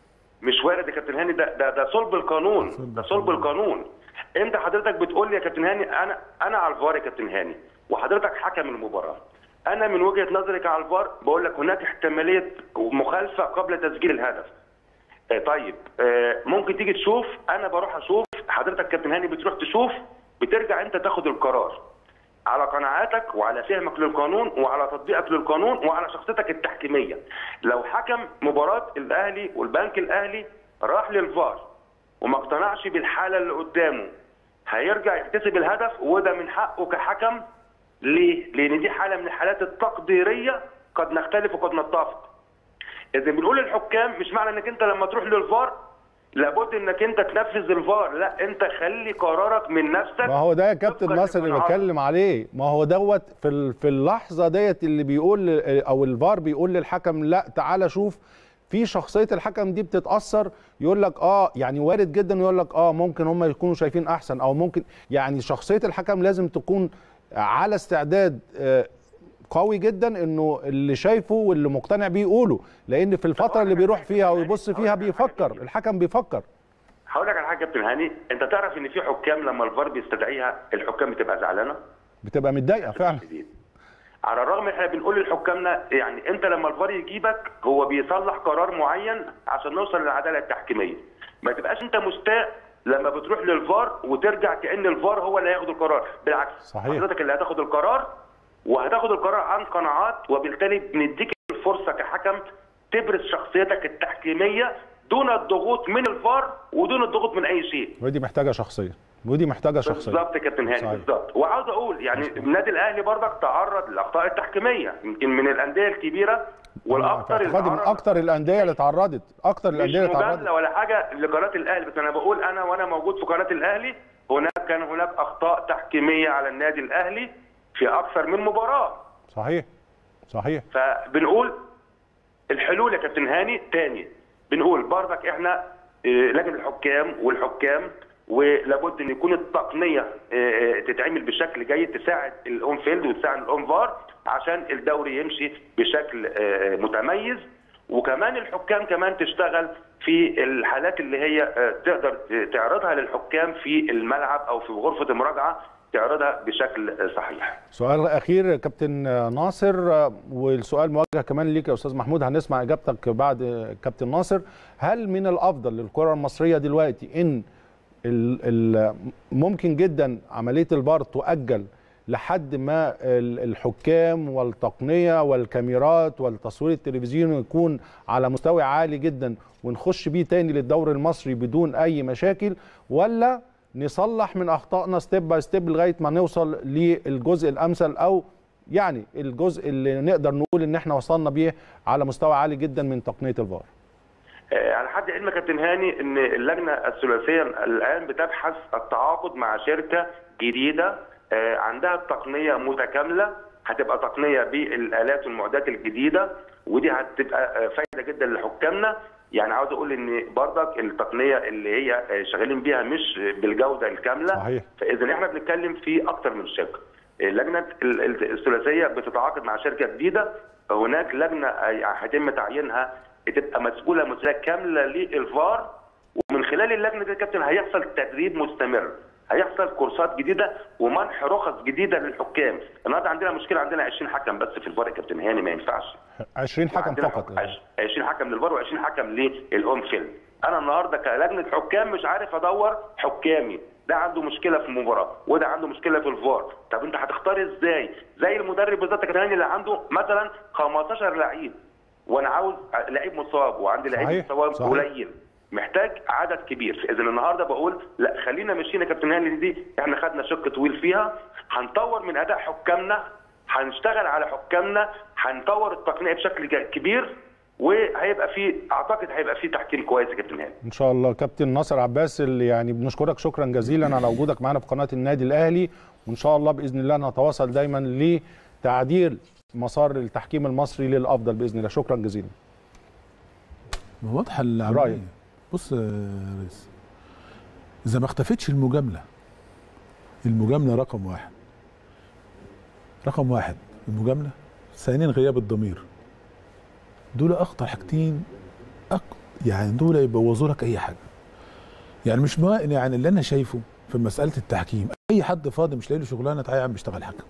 مش وارد يا كابتن هاني ده ده ده صلب القانون ده صلب القانون انت حضرتك بتقول لي يا كابتن هاني انا انا على الفار يا كابتن هاني وحضرتك حكم المباراه انا من وجهه نظري كعلى الفار بقول لك هناك احتماليه مخالفه قبل تسجيل الهدف آه، طيب آه، ممكن تيجي تشوف انا بروح اشوف حضرتك كابتن هاني بتروح تشوف بترجع انت تاخد القرار على قناعاتك وعلى فهمك للقانون وعلى تطبيقك للقانون وعلى شخصيتك التحكيميه لو حكم مباراه الاهلي والبنك الاهلي راح للفار وما اقتنعش بالحاله اللي قدامه هيرجع يحتسب الهدف وده من حقه كحكم ليه؟ لان دي حاله من الحالات التقديريه قد نختلف وقد نتفق اذا بنقول للحكام مش معنى انك انت لما تروح للفار لابد انك انت تنفذ الفار لا انت خلي قرارك من نفسك ما هو ده يا كابتن طبقاً ناصر اللي لقناعاتك. بتكلم عليه ما هو دوت في ال- في اللحظه ديت اللي بيقول او الفار بيقول للحكم لا تعالى شوف في شخصيه الحكم دي بتتاثر يقول لك اه يعني وارد جدا يقول لك اه ممكن هم يكونوا شايفين احسن او ممكن يعني شخصيه الحكم لازم تكون على استعداد آه، قوي جدا انه اللي شايفه واللي مقتنع بيه يقوله لان في الفتره اللي بيروح فيها ويبص فيها بيفكر الحكم بيفكر هقول لك على حاجه يا كابتن هاني انت تعرف ان في حكام لما الفار بيستدعيها الحكام بتبقى زعلانه بتبقى متضايقه فعلا شديد. على الرغم احنا بنقول لحكامنا يعني انت لما الفار يجيبك هو بيصلح قرار معين عشان نوصل للعداله التحكيميه ما تبقاش انت مستاء لما بتروح للفار وترجع كان الفار هو اللي هياخد القرار بالعكس صحيح. حضرتك اللي هتاخد القرار وهتاخد القرار عن قناعات وبالتالي بنديك الفرصه كحكم تبرز شخصيتك التحكيميه دون الضغوط من الفار ودون الضغوط من اي شيء ودي محتاجه شخصيه ودي محتاجه شخصيه بالظبط يا كابتن هاني صحيح. بالظبط وعاوز اقول يعني النادي الاهلي برضك تعرض للاخطاء التحكيميه يمكن من الانديه الكبيره والاكثر اللي اعتقادي من تعرض اكتر الانديه اللي اتعرضت اكتر مش الانديه اللي اتعرضت مجامله ولا حاجه لقناه الاهلي بس انا بقول انا وانا موجود في قناه الاهلي هناك كان هناك اخطاء تحكيميه على النادي الاهلي في اكثر من مباراه صحيح صحيح فبنقول الحلول يا كابتن هاني تاني بنقول برضك احنا آه، لجنه الحكام والحكام ولابد ان يكون التقنيه آه، آه، تتعمل بشكل جيد تساعد الاون فيلد وتساعد الاون فار عشان الدوري يمشي بشكل آه، متميز وكمان الحكام كمان تشتغل في الحالات اللي هي آه، تقدر تعرضها للحكام في الملعب او في غرفه المراجعه تعرضها بشكل آه، صحيح. سؤال اخير كابتن ناصر والسؤال موجه كمان ليك يا استاذ محمود هنسمع اجابتك بعد كابتن ناصر هل من الافضل للكره المصريه دلوقتي ان ال ال ممكن جدا عمليه الفار تؤجل لحد ما ال- الحكام والتقنيه والكاميرات والتصوير التلفزيوني يكون على مستوى عالي جدا ونخش بيه تاني للدوري المصري بدون اي مشاكل ولا نصلح من اخطائنا ستيب باي ستيب لغايه ما نوصل للجزء الامثل او يعني الجزء اللي نقدر نقول ان احنا وصلنا بيه على مستوى عالي جدا من تقنيه الفار آه، على حد علمك يا كابتن هاني ان اللجنه الثلاثيه الان بتبحث التعاقد مع شركه جديده آه، عندها تقنيه متكامله هتبقى تقنيه بالالات والمعدات الجديده ودي هتبقى آه، فايده جدا لحكامنا يعني عاوز اقول ان برضك التقنيه اللي هي آه، شغالين بيها مش بالجوده الكامله صحيح. فاذا احنا بنتكلم في اكتر من شق لجنه ال- ال- الثلاثيه بتتعاقد مع شركه جديده هناك لجنه آه، هيتم تعيينها بتبقى مسؤوله مسؤوليه كامله للفار ومن خلال اللجنه دي يا كابتن هيحصل تدريب مستمر هيحصل كورسات جديده ومنح رخص جديده للحكام النهارده عندنا مشكله عندنا 20 حكم بس في الفار يا كابتن هاني ما ينفعش 20 حكم عندنا فقط عش- 20 حكم للفار و20 حكم للاون فيلد انا النهارده كلجنه حكام مش عارف ادور حكامي ده عنده مشكله في المباراه وده عنده مشكله في الفار طب انت هتختار ازاي زي المدرب بالظبط يا كابتن هاني اللي عنده مثلا 15 لعيب وانا عاوز لعيب مصاب وعندي لعيب صحيح، مصاب صحيح. قليل محتاج عدد كبير اذا النهارده بقول لا خلينا ماشيين يا كابتن هاني دي احنا خدنا شق طويل فيها هنطور من اداء حكامنا هنشتغل على حكامنا هنطور التقنيه بشكل جا- كبير وهيبقى في اعتقد هيبقى في تحكيم كويس يا كابتن هاني ان شاء الله كابتن ناصر عباس اللي يعني بنشكرك شكرا جزيلا على وجودك معنا في قناه النادي الاهلي وان شاء الله باذن الله نتواصل دايما لتعديل مسار التحكيم المصري للافضل باذن الله شكرا جزيلا ما واضحه رأيك. العمليه بص يا ريس اذا ما اختفتش المجامله المجامله رقم واحد رقم واحد المجامله ثانيا غياب الضمير دول اخطر حاجتين أك... يعني دول يبوظوا لك اي حاجه يعني مش ما يعني اللي انا شايفه في مساله التحكيم اي حد فاضي مش لاقي له شغلانه تعالى يا عم اشتغل حكم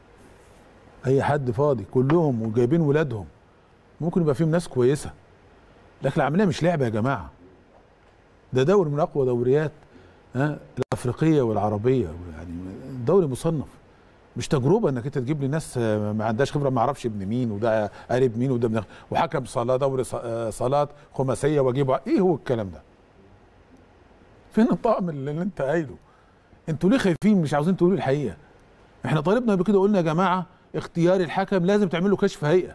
اي حد فاضي كلهم وجايبين ولادهم ممكن يبقى فيهم ناس كويسه لكن العمليه مش لعبه يا جماعه ده دوري من اقوى دوريات ها الافريقيه والعربيه يعني دوري مصنف مش تجربه انك انت تجيب لي ناس آه، ما عندهاش خبره ما اعرفش ابن مين وده قريب مين وده ابن وحكم صلاه دوري ص- آه، صلاه خماسيه واجيبه ايه هو الكلام ده؟ فين الطقم اللي اللي انت قايله؟ انتوا ليه خايفين مش عاوزين تقولوا الحقيقه؟ احنا طالبنا قبل كده قلنا يا جماعه اختيار الحكم لازم تعملوا كشف هيئه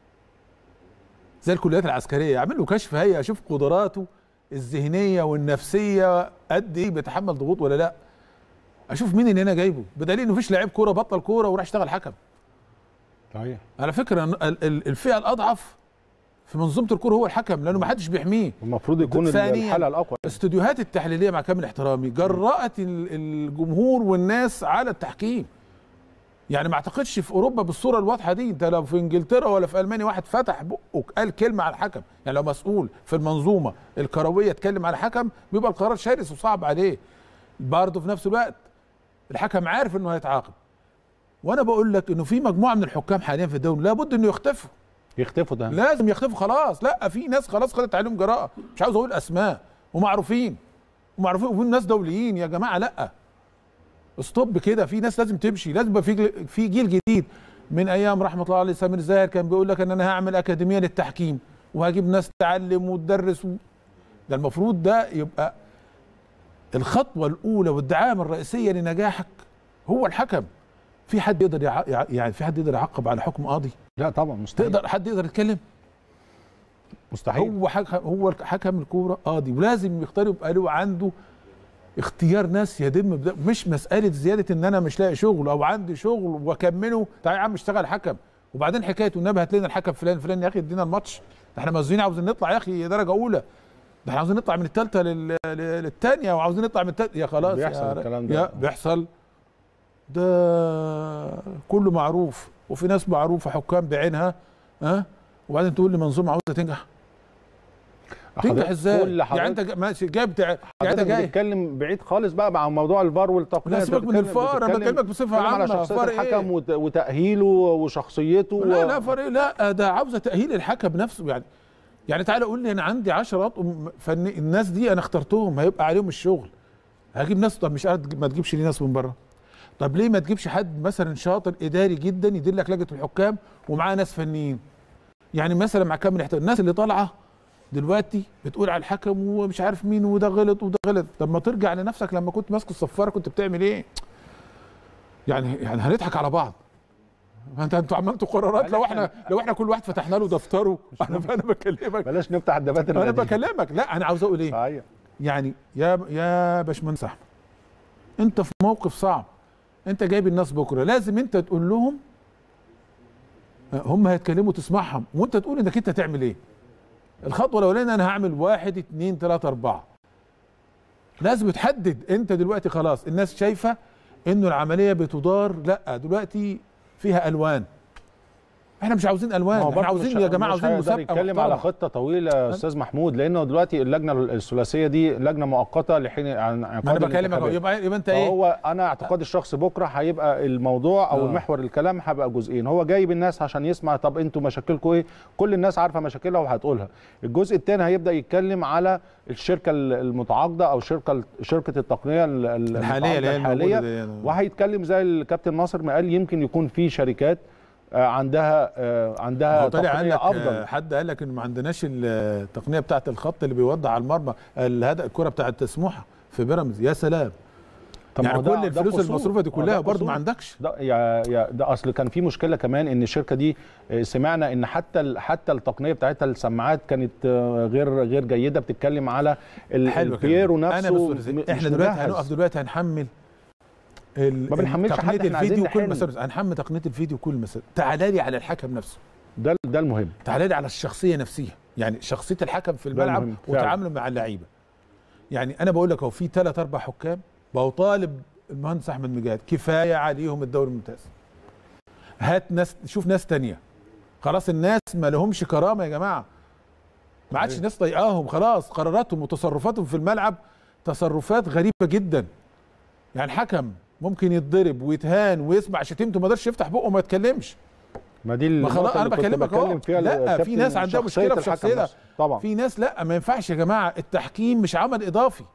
زي الكليات العسكريه اعمل له كشف هيئه اشوف قدراته الذهنيه والنفسيه قد ايه بيتحمل ضغوط ولا لا اشوف مين اللي انا جايبه بدليل انه مفيش لعيب كوره بطل كوره وراح اشتغل حكم صحيح على فكره ال- ال- الفئه الاضعف في منظومه الكوره هو الحكم لانه ما حدش بيحميه المفروض يكون ثانياً، الحاله الاقوى الاستوديوهات التحليليه مع كامل احترامي جرأت ال- الجمهور والناس على التحكيم يعني ما اعتقدش في اوروبا بالصوره الواضحه دي انت لو في انجلترا ولا في المانيا واحد فتح بقه وقال كلمه على الحكم يعني لو مسؤول في المنظومه الكرويه اتكلم على الحكم بيبقى القرار شرس وصعب عليه برضه في نفس الوقت الحكم عارف انه هيتعاقب وانا بقول لك انه في مجموعه من الحكام حاليا في الدوري لابد انه يختفوا يختفوا ده لازم يختفوا خلاص لا في ناس خلاص خدت عليهم جراءه مش عاوز اقول اسماء ومعروفين ومعروفين وفي ناس دوليين يا جماعه لا استوب كده في ناس لازم تمشي لازم يبقى في جل- في جيل جديد من ايام رحمه الله عليه سمير زاهر كان بيقول لك ان انا هعمل اكاديميه للتحكيم وهجيب ناس تعلم وتدرس و... ده المفروض ده يبقى الخطوه الاولى والدعامه الرئيسيه لنجاحك هو الحكم في حد يقدر يع... يع- يعني في حد يقدر يعقب على حكم قاضي لا طبعا مستحيل تقدر حد يقدر يتكلم مستحيل هو حكم هو حكم الكوره قاضي ولازم يختار يبقى له عنده اختيار ناس يدم بده مش مساله زياده ان انا مش لاقي شغل او عندي شغل واكمله تعالى يا عم اشتغل حكم وبعدين حكايه والنبي هات لنا الحكم فلان فلان يا اخي ادينا الماتش ده احنا مزيين عاوزين نطلع يا اخي درجه اولى ده احنا عاوزين نطلع من الثالثه لل... لل- للثانيه وعاوزين نطلع من الثالثه يا خلاص بيحصل يا ر- الكلام ده. يا بيحصل ده كله معروف وفي ناس معروفه حكام بعينها ها وبعدين تقول لي منظومه عاوزه تنجح تنجح حضرتك- ازاي؟ كل يعني انت حضرتك جا- ماشي جايب تع... يعني انت حضرتك جاي بتتكلم بعيد خالص بقى مع موضوع الفار والتقنيه لا أنت سيبك من بتتكلم- الفار انا بتتكلم- بكلمك بصفه بتتكلم على عامه شخصيه فار الحكم ايه؟ وت- وتاهيله وشخصيته لا و- لا فار ايه لا ده عاوزه تاهيل الحكم نفسه يعني يعني تعالى قول لي انا عندي 10 اطقم فن الناس دي انا اخترتهم هيبقى عليهم الشغل هجيب ناس طب مش قادر ما تجيبش لي ناس من بره طب ليه ما تجيبش حد مثلا شاطر اداري جدا يدير لك لجنه الحكام ومعاه ناس فنيين يعني مثلا مع كامل احترام الناس اللي طالعه دلوقتي بتقول على الحكم ومش عارف مين وده غلط وده غلط طب ما ترجع لنفسك لما كنت ماسك الصفاره كنت بتعمل ايه يعني يعني هنضحك على بعض ما انت انتوا عملتوا قرارات لو احنا لو احنا كل واحد فتحنا له دفتره انا انا بكلمك بلاش نفتح الدفاتر انا القديمة. بكلمك لا انا عاوز اقول ايه صحيح يعني يا يا باشمهندس احمد انت في موقف صعب انت جايب الناس بكره لازم انت تقول لهم هم هيتكلموا تسمعهم وانت تقول انك انت تعمل ايه الخطوه الاولانيه انا هعمل واحد اتنين تلاته اربعه لازم تحدد انت دلوقتي خلاص الناس شايفه انه العمليه بتدار لا دلوقتي فيها الوان احنا مش عاوزين ما الوان هو احنا برضه عاوزين مش- يا جماعه مش عاوزين هيقدر مسابقه يتكلم على محترمة. خطه طويله يا استاذ محمود لانه دلوقتي اللجنه الثلاثيه دي لجنه مؤقته لحين عن ما انا انعقاد بكلمك أهو. الانتخابات. يبقى يبقى انت ايه هو انا اعتقاد الشخص بكره هيبقى الموضوع او آه. محور الكلام هيبقى جزئين هو جايب الناس عشان يسمع طب انتوا مشاكلكم ايه كل الناس عارفه مشاكلها وهتقولها الجزء الثاني هيبدا يتكلم على الشركه المتعاقده او شركه شركه التقنيه ال- ال- الحاليه اللي هي الحاليه الموجودة دي يعني. وهيتكلم زي الكابتن ناصر ما قال يمكن يكون في شركات آه، عندها آه، عندها هو طلع قال تقنيه لك افضل آه، حد قال لك ان ما عندناش التقنيه بتاعه الخط اللي بيوضع على المرمى الهدف الكره بتاعه سموحه في بيراميدز يا سلام طب ما يعني هو ده- كل ده الفلوس قصور. المصروفه دي ما هو كلها ده برضه قصور. ما عندكش ده يا يا ده اصل كان في مشكله كمان ان الشركه دي آه، سمعنا ان حتى ال- حتى التقنيه بتاعتها السماعات كانت آه، غير غير جيده بتتكلم على ال- حلو البيرو كده. نفسه انا م- بس مش احنا دلوقتي مجهز. هنقف دلوقتي هنحمل ال- ما بنحملش حد، تقنيه احنا عايزين الفيديو كل نحل. مسارس هنحمل تقنيه الفيديو كل مسارس تعالى لي على الحكم نفسه ده ده المهم تعالى لي على الشخصيه نفسها يعني شخصيه الحكم في ده الملعب المهم، فعلا. وتعامله مع اللعيبه يعني انا بقول لك هو في ثلاث اربع حكام بقوا طالب المهندس احمد مجاهد كفايه عليهم الدوري الممتاز هات ناس شوف ناس تانية خلاص الناس ما لهمش كرامه يا جماعه ما عادش صحيح. ناس طايقاهم خلاص قراراتهم وتصرفاتهم في الملعب تصرفات غريبه جدا يعني الحكم ممكن يتضرب ويتهان ويسمع شتيمته ما قدرش يفتح بقه وما يتكلمش ما دي ما خلاص النقطة انا اللي كنت بكلمك اهو بتكلم فيها لا في الكابتن ناس عندها شخصية مشكله في الحكم شخصيتها نفسه. طبعا في ناس لا ما ينفعش يا جماعه التحكيم مش عمل اضافي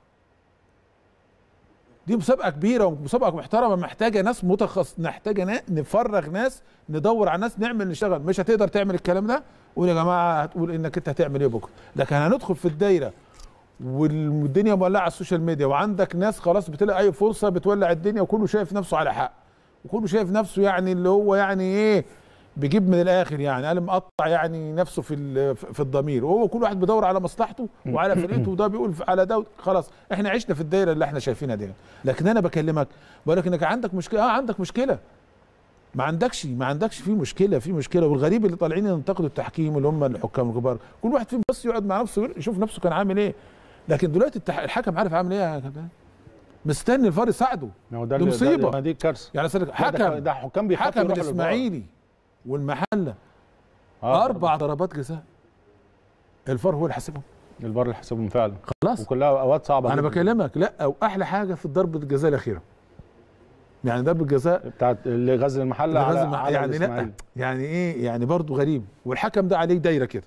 دي مسابقه كبيره ومسابقه محترمه محتاجه ناس متخصص محتاجه نا... نفرغ ناس ندور على ناس نعمل نشتغل مش هتقدر تعمل الكلام ده قول يا جماعه هتقول انك انت هتعمل ايه بكره لكن هندخل في الدايره والدنيا مولعه على السوشيال ميديا وعندك ناس خلاص بتلاقي اي فرصه بتولع الدنيا وكله شايف نفسه على حق وكله شايف نفسه يعني اللي هو يعني ايه بيجيب من الاخر يعني قال مقطع يعني نفسه في ال- في الضمير وهو كل واحد بيدور على مصلحته وعلى فرقته وده بيقول على ده خلاص احنا عشنا في الدايره اللي احنا شايفينها دي لكن انا بكلمك بقول لك انك عندك مشكله اه عندك مشكله ما عندكش ما عندكش في مشكله في مشكله والغريب اللي طالعين ينتقدوا التحكيم اللي هم الحكام الكبار كل واحد فيهم بس يقعد مع نفسه يشوف نفسه كان عامل ايه لكن دلوقتي التح- الحكم عارف عامل ايه يا كابتن مستني الفار يساعده ما هو ده دي اللي- ده- مصيبة. ما دي كارثه يعني أصل لا، ده- حكم ده حكام بيخافوا حكم يروحوا للفار. الاسماعيلي والمحله آه، اربع ضربات جزاء الفار هو اللي حاسبهم الفار اللي حسبهم فعلا خلاص وكلها اوقات صعبه انا جداً. بكلمك لا واحلى حاجه في ضربه الجزاء الاخيره يعني ضربه الجزاء بتاعت اللي غزل المحله على, لازم على يعني لا الإسماعيلي. يعني ايه يعني برضه غريب والحكم ده عليه دايره كده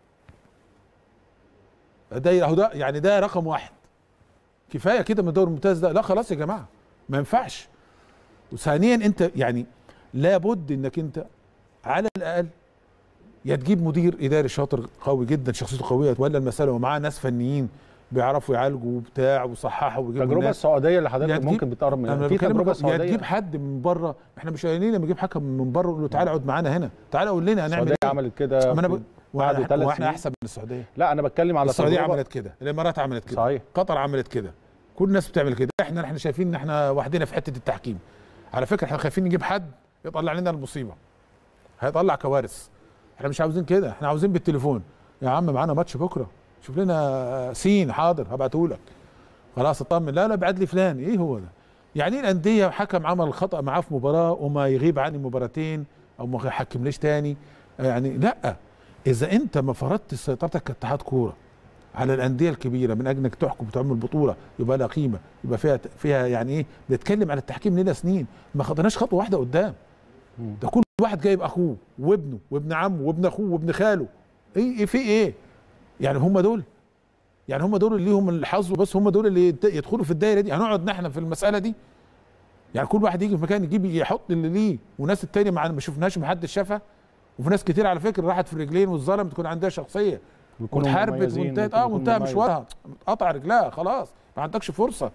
دايره اهو ده يعني ده رقم واحد كفايه كده من الدوري الممتاز ده لا خلاص يا جماعه ما ينفعش وثانيا انت يعني لابد انك انت على الاقل يا تجيب مدير اداري شاطر قوي جدا شخصيته قويه ولا المساله ومعاه ناس فنيين بيعرفوا يعالجوا وبتاع ويصححوا ويجيبوا التجربه ناس السعوديه اللي يا حضرتك تجيب- ممكن بتقرب انا من في بكلمك تجربه يا سعوديه تجيب حد من بره احنا مش قايلين لما نجيب حكم من بره نقول له تعالى اقعد معانا هنا تعالى قول لنا هنعمل السعوديه ايه عملت كده ما انا في- ب... بعد واحنا, ثلاث واحنا سنين. احسن من السعوديه لا انا بتكلم على السعوديه تجربة- عملت كده الامارات عملت كده صحيح قطر عملت كده كل الناس بتعمل كده احنا احنا شايفين ان احنا وحدنا في حته التحكيم على فكره احنا خايفين نجيب حد يطلع لنا المصيبه هيطلع كوارث احنا مش عاوزين كده احنا عاوزين بالتليفون يا عم معانا ماتش بكره شوف لنا سين حاضر هبعته لك خلاص اطمن لا لا ابعت لي فلان ايه هو ده يعني ايه الانديه حكم عمل خطا معاه في مباراه وما يغيب عني مباراتين او ما يحكمليش تاني يعني لا اذا انت ما فرضت سيطرتك كاتحاد كوره على الانديه الكبيره من اجل انك تحكم وتعمل بطوله يبقى لها قيمه يبقى فيها فيها يعني ايه بنتكلم على التحكيم لنا سنين ما خدناش خطوه واحده قدام مم. ده كل واحد جايب اخوه وابنه وابن عمه وابن اخوه وابن خاله ايه ايه في ايه يعني هم دول يعني هم دول اللي ليهم الحظ بس هم دول اللي يت- يدخلوا في الدايره دي هنقعد نحن في المساله دي يعني كل واحد يجي في مكان يجيب يحط اللي ليه وناس التانية مع ما شفناش محدش شافها وفي ناس كتير على فكره راحت في الرجلين واتظلمت تكون عندها شخصيه بيكونوا واتحاربت مميزين، وانتهت ممكن اه يكون وانتهى مميز. مشوارها قطع رجلها خلاص ما عندكش فرصه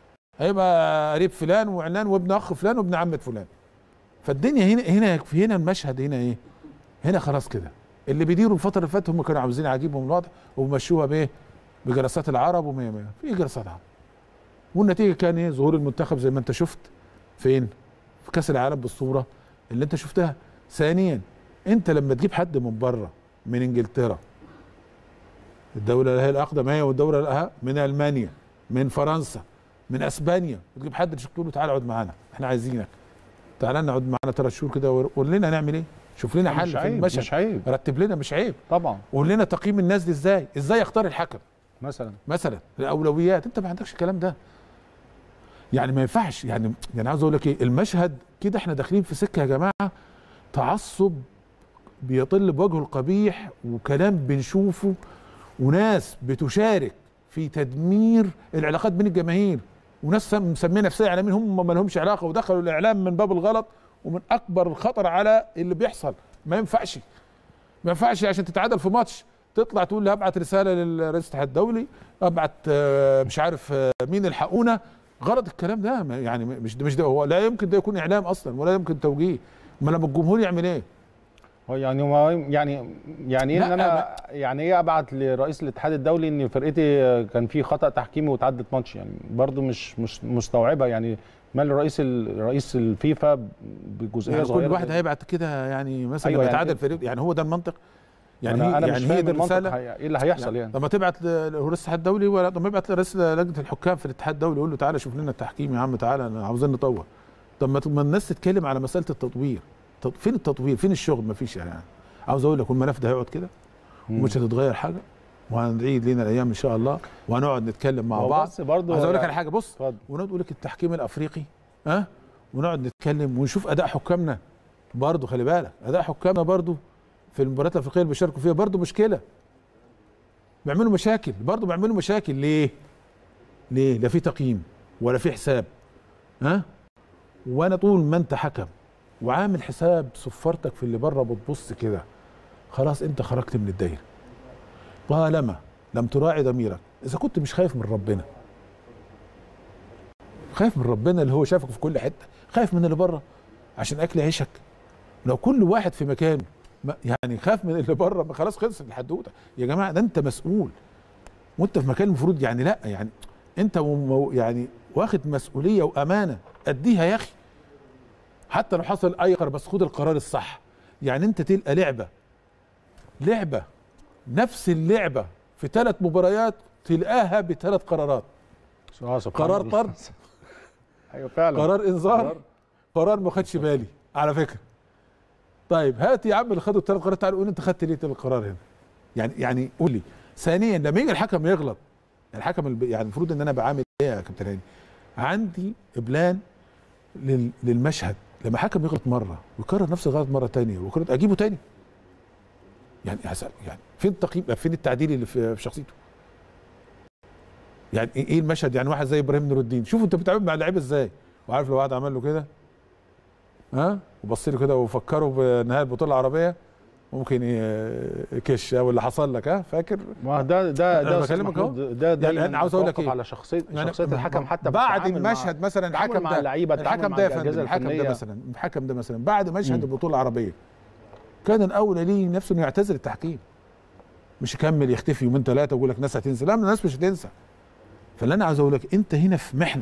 هيبقى قريب فلان وعلان وابن اخ فلان وابن عمه فلان فالدنيا هنا هنا هنا المشهد هنا ايه؟ هنا خلاص كده اللي بيديروا الفتره اللي فاتت هم كانوا عاوزين يعجبهم الوضع ومشوها بايه؟ بجلسات العرب ومية مية في جلسات عرب والنتيجه كان ايه؟ ظهور المنتخب زي ما انت شفت فين؟ في كاس العالم بالصوره اللي انت شفتها ثانيا انت لما تجيب حد من بره من انجلترا الدوله اللي هي الاقدم هي والدوله الأها من المانيا من فرنسا من اسبانيا تجيب حد تقول له تعالى اقعد معانا احنا عايزينك تعالى نقعد معانا ثلاث شهور كده وقول لنا نعمل ايه شوف لنا حل مش في عيب المشهد مش عيب رتب لنا مش عيب طبعا قول لنا تقييم الناس دي ازاي ازاي يختار الحكم مثلا مثلا الاولويات انت ما عندكش الكلام ده يعني ما ينفعش يعني يعني عاوز اقول لك ايه المشهد كده احنا داخلين في سكه يا جماعه تعصب بيطل بوجهه القبيح وكلام بنشوفه وناس بتشارك في تدمير العلاقات بين الجماهير وناس سم- مسميه نفسها اعلاميين هم ما لهمش علاقه ودخلوا الاعلام من باب الغلط ومن اكبر الخطر على اللي بيحصل ما ينفعش ما ينفعش عشان تتعادل في ماتش تطلع تقول لي هبعت رساله للرئيس الاتحاد الدولي ابعت آه، مش عارف آه، مين الحقونا غلط الكلام ده ما- يعني مش مش ده هو لا يمكن ده يكون اعلام اصلا ولا يمكن توجيه ما لما الجمهور يعمل ايه؟ هو يعني هو يعني يعني ايه لا، ان انا يعني ايه ابعت لرئيس الاتحاد الدولي ان فرقتي كان في خطا تحكيمي وتعدت ماتش يعني برضو مش مش مستوعبه يعني مال رئيس ال- رئيس الفيفا بجزئيه يعني صغيره كل واحد زي- هيبعت كده يعني مثلا أيوة أيوة يعني يتعادل فريق يعني هو ده المنطق يعني انا هي انا يعني مش هي فاهم دي المنطق الرساله هي- ايه اللي هيحصل يعني لما تبعت ل- لرئيس الاتحاد الدولي ولا طب ما يبعت لرئيس لجنه الحكام في الاتحاد الدولي يقول له تعالى شوف لنا التحكيم يا عم تعالى أنا عاوزين نطور طب ما ما الناس تتكلم على مساله التطوير طب فين التطوير فين الشغل ما فيش يعني عاوز اقول لك والملف ده هيقعد كده مم. ومش هتتغير حاجه وهنعيد لينا الايام ان شاء الله وهنقعد نتكلم مع هو بعض بس برضو عايز اقول لك يعني- على حاجه بص اتفضل ونقعد نقول لك التحكيم الافريقي ها أه؟ ونقعد نتكلم ونشوف اداء حكامنا برضه خلي بالك اداء حكامنا برضه في المباريات الافريقيه اللي بيشاركوا فيها برضه مشكله بيعملوا مشاكل برضه بيعملوا مشاكل ليه؟ ليه؟ لا في تقييم ولا في حساب ها؟ وانا طول ما انت حكم وعامل حساب صفارتك في اللي بره بتبص كده خلاص انت خرجت من الدايره طالما لم تراعي ضميرك اذا كنت مش خايف من ربنا خايف من ربنا اللي هو شافك في كل حته خايف من اللي بره عشان اكل عيشك لو كل واحد في مكانه ما- يعني خاف من اللي بره ما خلاص خلصت الحدوته يا جماعه ده انت مسؤول وانت في مكان المفروض يعني لا يعني انت مو- يعني واخد مسؤوليه وامانه اديها يا اخي حتى لو حصل اي قرار بس خد القرار الصح يعني انت تلقى لعبه لعبه نفس اللعبه في ثلاث مباريات تلقاها بثلاث قرارات آه، سبحان قرار الله. طرد ايوه فعلا قرار انذار قرار. قرار ما خدش بالي على فكره طيب هات يا عم اللي خدوا الثلاث قرارات تعال قول انت خدت ليه القرار هنا يعني يعني قول لي ثانيا لما يجي الحكم يغلط الحكم الب- يعني المفروض ان انا بعامل ايه يا كابتن هاني عندي بلان لل- للمشهد لما حكم يغلط مره ويكرر نفس الغلط مره تانية ويكرر اجيبه تاني يعني هسأل يعني فين التقييم فين التعديل اللي في في شخصيته يعني ايه إيه المشهد يعني واحد زي ابراهيم نور الدين شوفوا انت بتتعامل مع اللعيبه ازاي وعارف لو واحد عمل له كده ها وبص له كده وفكره بنهايه البطوله العربيه ممكن ي- يكش او اللي حصل لك ها فاكر ما ده ده أنا ده أستاذ بكلمك أهو. محمود، ده ده يعني أنا عاوز أقول لك إيه؟ على شخصيه يعني شخصيه الحكم حتى في بعد التعامل مع- المشهد مثلا التعامل الحكم مع ده اللعيبه التعامل الحكم مع ده يا الأجهزة فندم الحكم ده الفنية. مثلا الحكم ده مثلا بعد مشهد مم. البطوله العربيه كان الاولى ليه نفسه انه يعتذر التحكيم مش يكمل يختفي يومين ثلاثه ويقول لك ناس هتنسى لا الناس مش هتنسى فاللي انا عاوز اقول لك انت هنا في محنه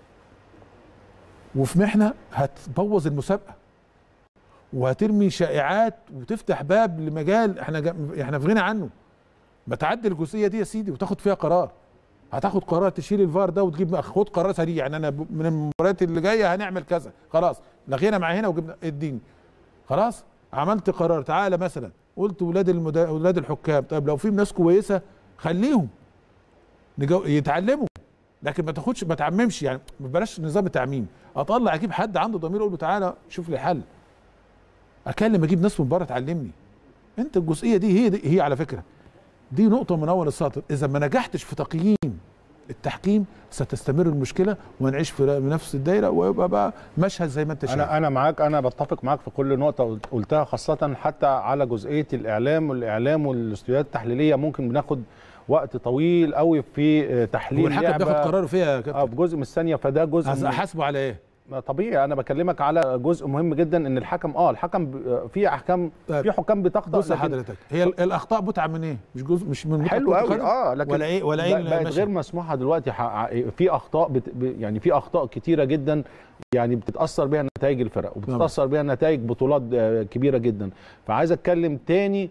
وفي محنه هتبوظ المسابقه وهترمي شائعات وتفتح باب لمجال احنا جا... احنا في غنى عنه ما تعدي الجزئيه دي يا سيدي وتاخد فيها قرار هتاخد قرار تشيل الفار ده وتجيب خد قرار سريع يعني انا ب- من المباريات اللي جايه هنعمل كذا خلاص لغينا مع هنا وجبنا اديني خلاص عملت قرار تعالى مثلا قلت ولاد المدا... ولاد الحكام طيب لو في ناس كويسه خليهم نجو... يتعلموا لكن ما تاخدش ما تعممش يعني بلاش نظام التعميم اطلع اجيب حد عنده ضمير اقول له تعالى شوف لي حل اكلم اجيب ناس من بره تعلمني انت الجزئيه دي هي دي هي على فكره دي نقطه من اول السطر اذا ما نجحتش في تقييم التحكيم ستستمر المشكله ونعيش في نفس الدايره ويبقى بقى مشهد زي ما انت شايف انا انا معاك انا بتفق معاك في كل نقطه قلت- قلتها خاصه حتى على جزئيه الاعلام والاعلام والاستوديوهات التحليليه ممكن بناخد وقت طويل قوي في آه، هو تحليل الحكم لعبة، بياخد قراره فيها يا اه كابتن في جزء من الثانيه فده جزء عايز من- احاسبه على ايه؟ ما طبيعي انا بكلمك على جزء مهم جدا ان الحكم اه الحكم ب- في احكام طيب. في حكام بتخطا بص يا لكن حضرتك هي ال- الاخطاء بتعب من ايه؟ مش جزء مش من متعة حلو كرة قوي القدم؟ اه لكن ولا ايه ولا ايه بقت بقت المشهد؟ غير مسموحه دلوقتي ح- في اخطاء بت... ب- يعني في اخطاء كتيره جدا يعني بتتاثر بيها نتائج الفرق وبتتاثر بيها نتائج بطولات آه، كبيره جدا فعايز اتكلم تاني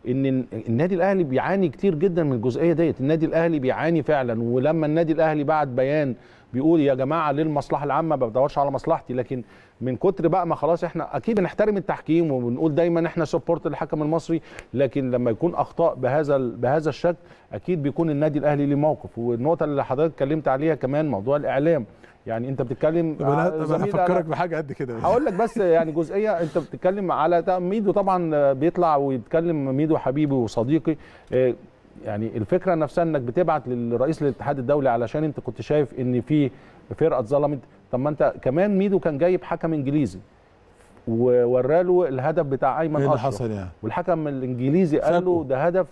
ان النادي الاهلي بيعاني كتير جدا من الجزئيه ديت النادي الاهلي بيعاني فعلا ولما النادي الاهلي بعت بيان بيقول يا جماعه للمصلحه العامه ما بدورش على مصلحتي لكن من كتر بقى ما خلاص احنا اكيد بنحترم التحكيم وبنقول دايما احنا سبورت للحكم المصري لكن لما يكون اخطاء بهذا بهذا الشكل اكيد بيكون النادي الاهلي ليه موقف والنقطه اللي حضرتك اتكلمت عليها كمان موضوع الاعلام يعني انت بتتكلم طب انا آه، طب انا زميل افكرك بحاجه قد كده هقول لك بس يعني جزئيه انت بتتكلم على ده ميدو طبعا بيطلع ويتكلم ميدو حبيبي وصديقي آه، يعني الفكره نفسها انك بتبعت للرئيس الاتحاد الدولي علشان انت كنت شايف ان في فرقه اتظلمت طب ما انت كمان ميدو كان جايب حكم انجليزي ووراله الهدف بتاع ايمن ايه اللي اشرف حصل يعني والحكم الانجليزي قال له فاجئه. ده هدف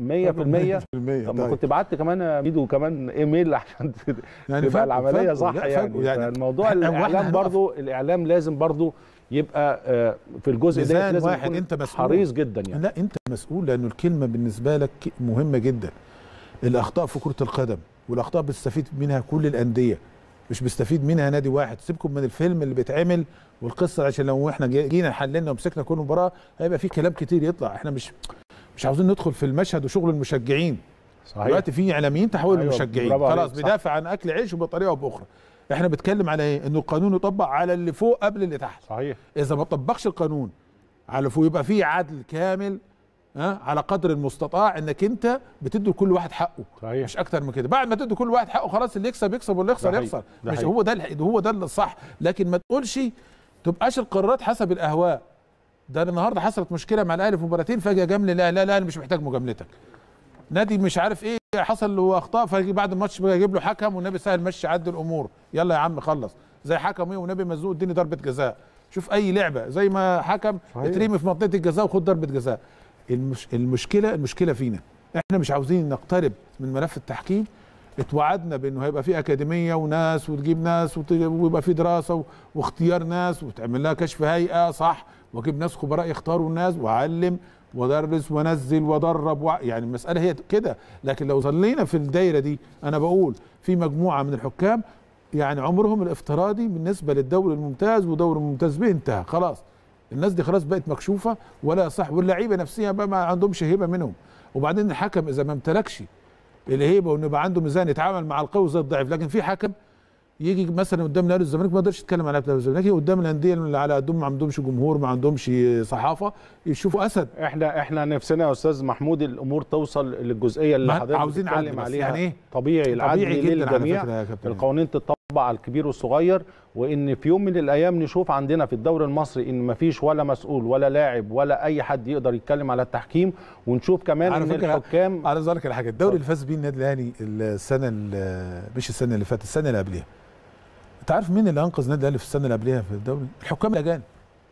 فاجئه 100% 100% طب ما طيب. كنت بعت كمان يا ميدو كمان ايميل عشان يعني تبقى فاجئه- العمليه فاجئه. صح لا، يعني, فاجئه. يعني الموضوع إحنا- الاعلام وإحنا هنقف- برضو الاعلام لازم برضو يبقى آه، في الجزء ده ميزان لازم واحد يكون أنت مسؤول. حريص جدا يعني لا انت مسؤول لانه الكلمه بالنسبه لك مهمه جدا الاخطاء في كره القدم والاخطاء بتستفيد منها كل الانديه مش بيستفيد منها نادي واحد سيبكم من الفيلم اللي بيتعمل والقصه عشان لو احنا جي- جينا حللنا ومسكنا كل مباراه هيبقى في كلام كتير يطلع احنا مش مش عاوزين ندخل في المشهد وشغل المشجعين صحيح دلوقتي في اعلاميين تحولوا أيوة، لمشجعين برافو عليك، خلاص صح. بيدافع عن اكل عيشه بطريقه او باخرى احنا بنتكلم على ايه انه القانون يطبق على اللي فوق قبل اللي تحت صحيح اذا ما طبقش القانون على فوق يبقى في عدل كامل ها على قدر المستطاع انك انت بتدي لكل واحد حقه صحيح مش اكتر من كده بعد ما تدي كل واحد حقه خلاص اللي يكسب يكسب واللي يخسر ده حقيقي، يخسر ده مش حقيقي. هو ده الح- هو ده الصح لكن ما تقولش تبقاش القرارات حسب الاهواء ده النهارده حصلت مشكله مع الاهلي في مباراتين فجاه جامله لا لا لا انا مش محتاج مجاملتك نادي مش عارف ايه حصل له اخطاء فيجي بعد الماتش بقى يجيب له حكم والنبي سهل مشي عدي الامور يلا يا عم خلص زي حكم ايه والنبي مزوق اديني ضربه جزاء شوف اي لعبه زي ما حكم صحيح. اترمي في منطقه الجزاء وخد ضربه جزاء المش... المشكله المشكله فينا احنا مش عاوزين نقترب من ملف التحكيم اتوعدنا بانه هيبقى في اكاديميه وناس وتجيب ناس وت- ويبقى في دراسه و... واختيار ناس وتعمل لها كشف هيئه صح واجيب ناس خبراء يختاروا الناس واعلم وادرس وانزل وادرب و... يعني المساله هي كده لكن لو ظلينا في الدايره دي انا بقول في مجموعه من الحكام يعني عمرهم الافتراضي بالنسبه للدوري الممتاز ودوري الممتاز به انتهى خلاص الناس دي خلاص بقت مكشوفه ولا صح واللعيبه نفسها بقى ما عندهمش هيبه منهم وبعدين الحكم اذا ما امتلكش الهيبه وانه يبقى عنده ميزان يتعامل مع القوي زي الضعيف لكن في حكم يجي مثلا قدام نادي الزمالك ما يقدرش يتكلم على نادي الزمالك يجي قدام الانديه اللي على قدهم ما عندهمش جمهور ما عندهمش صحافه يشوفوا اسد احنا احنا نفسنا يا استاذ محمود الامور توصل للجزئيه اللي ما- حضرتك عاوزين عدل بتتكلم بس عليها يعني إيه؟ طبيعي العدل طبيعي جدا على للجميع فكره يا كابتن القوانين تطبق على الكبير والصغير وان في يوم من الايام نشوف عندنا في الدوري المصري ان مفيش ولا مسؤول ولا لاعب ولا اي حد يقدر يتكلم على التحكيم ونشوف كمان على ان فكرة الحكام عايز اقول لك على حاجه الدوري اتفضل. اللي فاز بيه النادي الاهلي السنه ال- مش السنه اللي فاتت السنه اللي قبلها انت عارف مين اللي انقذ النادي الاهلي في السنه اللي قبلها في الدوري الحكام الاجانب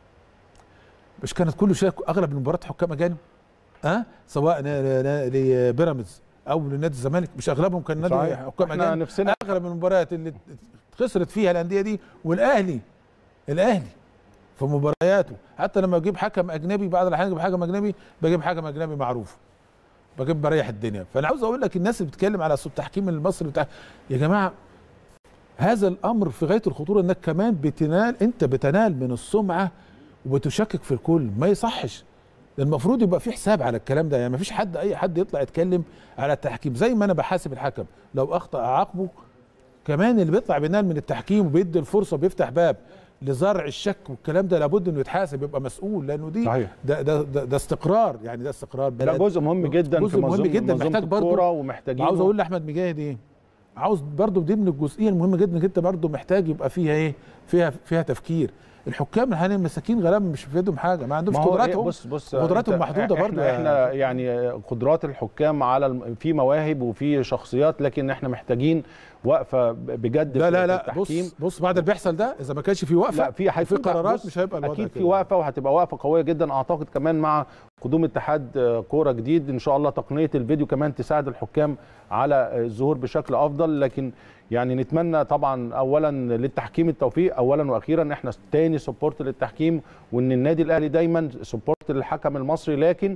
مش كانت كل شيء اغلب المباريات حكام اجانب ها سواء نا- نا- لبيراميدز او لنادي الزمالك مش اغلبهم كان نادي صحيح حكام احنا اجانب نفسنا اغلب المباريات اللي خسرت فيها الانديه دي والاهلي الاهلي في مبارياته حتى لما بجيب حكم اجنبي بعد الاحيان اجيب حكم اجنبي بجيب حكم اجنبي معروف بجيب بريح الدنيا فانا عاوز اقول لك الناس اللي بتتكلم على اسلوب التحكيم المصري بتاع يا جماعه هذا الامر في غايه الخطوره انك كمان بتنال انت بتنال من السمعه وبتشكك في الكل ما يصحش المفروض يبقى في حساب على الكلام ده يعني ما فيش حد اي حد يطلع يتكلم على التحكيم زي ما انا بحاسب الحكم لو اخطا اعاقبه كمان اللي بيطلع بينال من التحكيم وبيدي الفرصه بيفتح باب لزرع الشك والكلام ده لابد انه يتحاسب يبقى مسؤول لانه دي صحيح ده ده ده, ده استقرار يعني ده استقرار ده بلد جزء مهم جدا جزء في مهم منظومة- جدا منظومة محتاج برضو- الكورة ومحتاجين عاوز اقول لاحمد مجاهد ايه عاوز برضو دي من الجزئيه المهمه جدا انك انت برضو محتاج يبقى فيها ايه فيها فيها تفكير الحكام الحاليا المساكين غالبا مش في ايدهم حاجه ما عندهمش ما هو إيه، قدراتهم بص بص قدراتهم أنت- محدودة احنا برضو يا- احنا يعني قدرات الحكام على الم- في مواهب وفي شخصيات لكن احنا محتاجين وقفه بجد لا في لا لا التحكيم بص بص بعد اللي بيحصل ده اذا ما كانش في وقفه لا في في هيكون قرارات بص، مش هيبقى الوضع اكيد في كده. وقفه وهتبقى وقفه قويه جدا اعتقد كمان مع قدوم اتحاد آه، كوره جديد ان شاء الله تقنيه الفيديو كمان تساعد الحكام على آه، الظهور بشكل افضل لكن يعني نتمنى طبعا اولا للتحكيم التوفيق اولا واخيرا احنا تاني سبورت للتحكيم وان النادي الاهلي دايما سبورت للحكم المصري لكن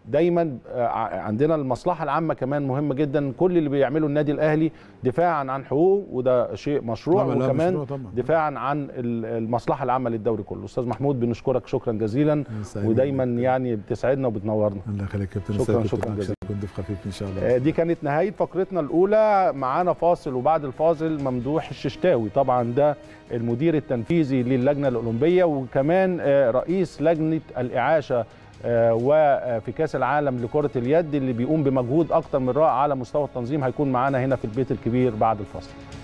دايما آه، ع- عندنا المصلحه العامه كمان مهمه جدا كل اللي بيعمله النادي الاهلي دفاعا عن حقوقه وده شيء مشروع طبعاً، لا، وكمان مشروع طبعاً. دفاعا عن ال- المصلحه العامه للدوري كله استاذ محمود بنشكرك شكرا جزيلا سعيد ودايما جداً. يعني بتسعدنا وبتنورنا الله يخليك يا كابتن شكراً، سعيد، كنت شكراً معاك، جزيلاً. كنت ضيف خفيف ان شاء الله آه، دي كانت نهايه فقرتنا الاولى معانا فاصل وبعد الفاصل ممدوح الششتاوي طبعا ده المدير التنفيذي للجنه الاولمبيه وكمان آه، رئيس لجنه الاعاشه آه، وفي كاس العالم لكره اليد اللي بيقوم بمجهود اكتر من رائع على مستوى التنظيم هيكون معانا هنا في البيت الكبير بعد الفاصل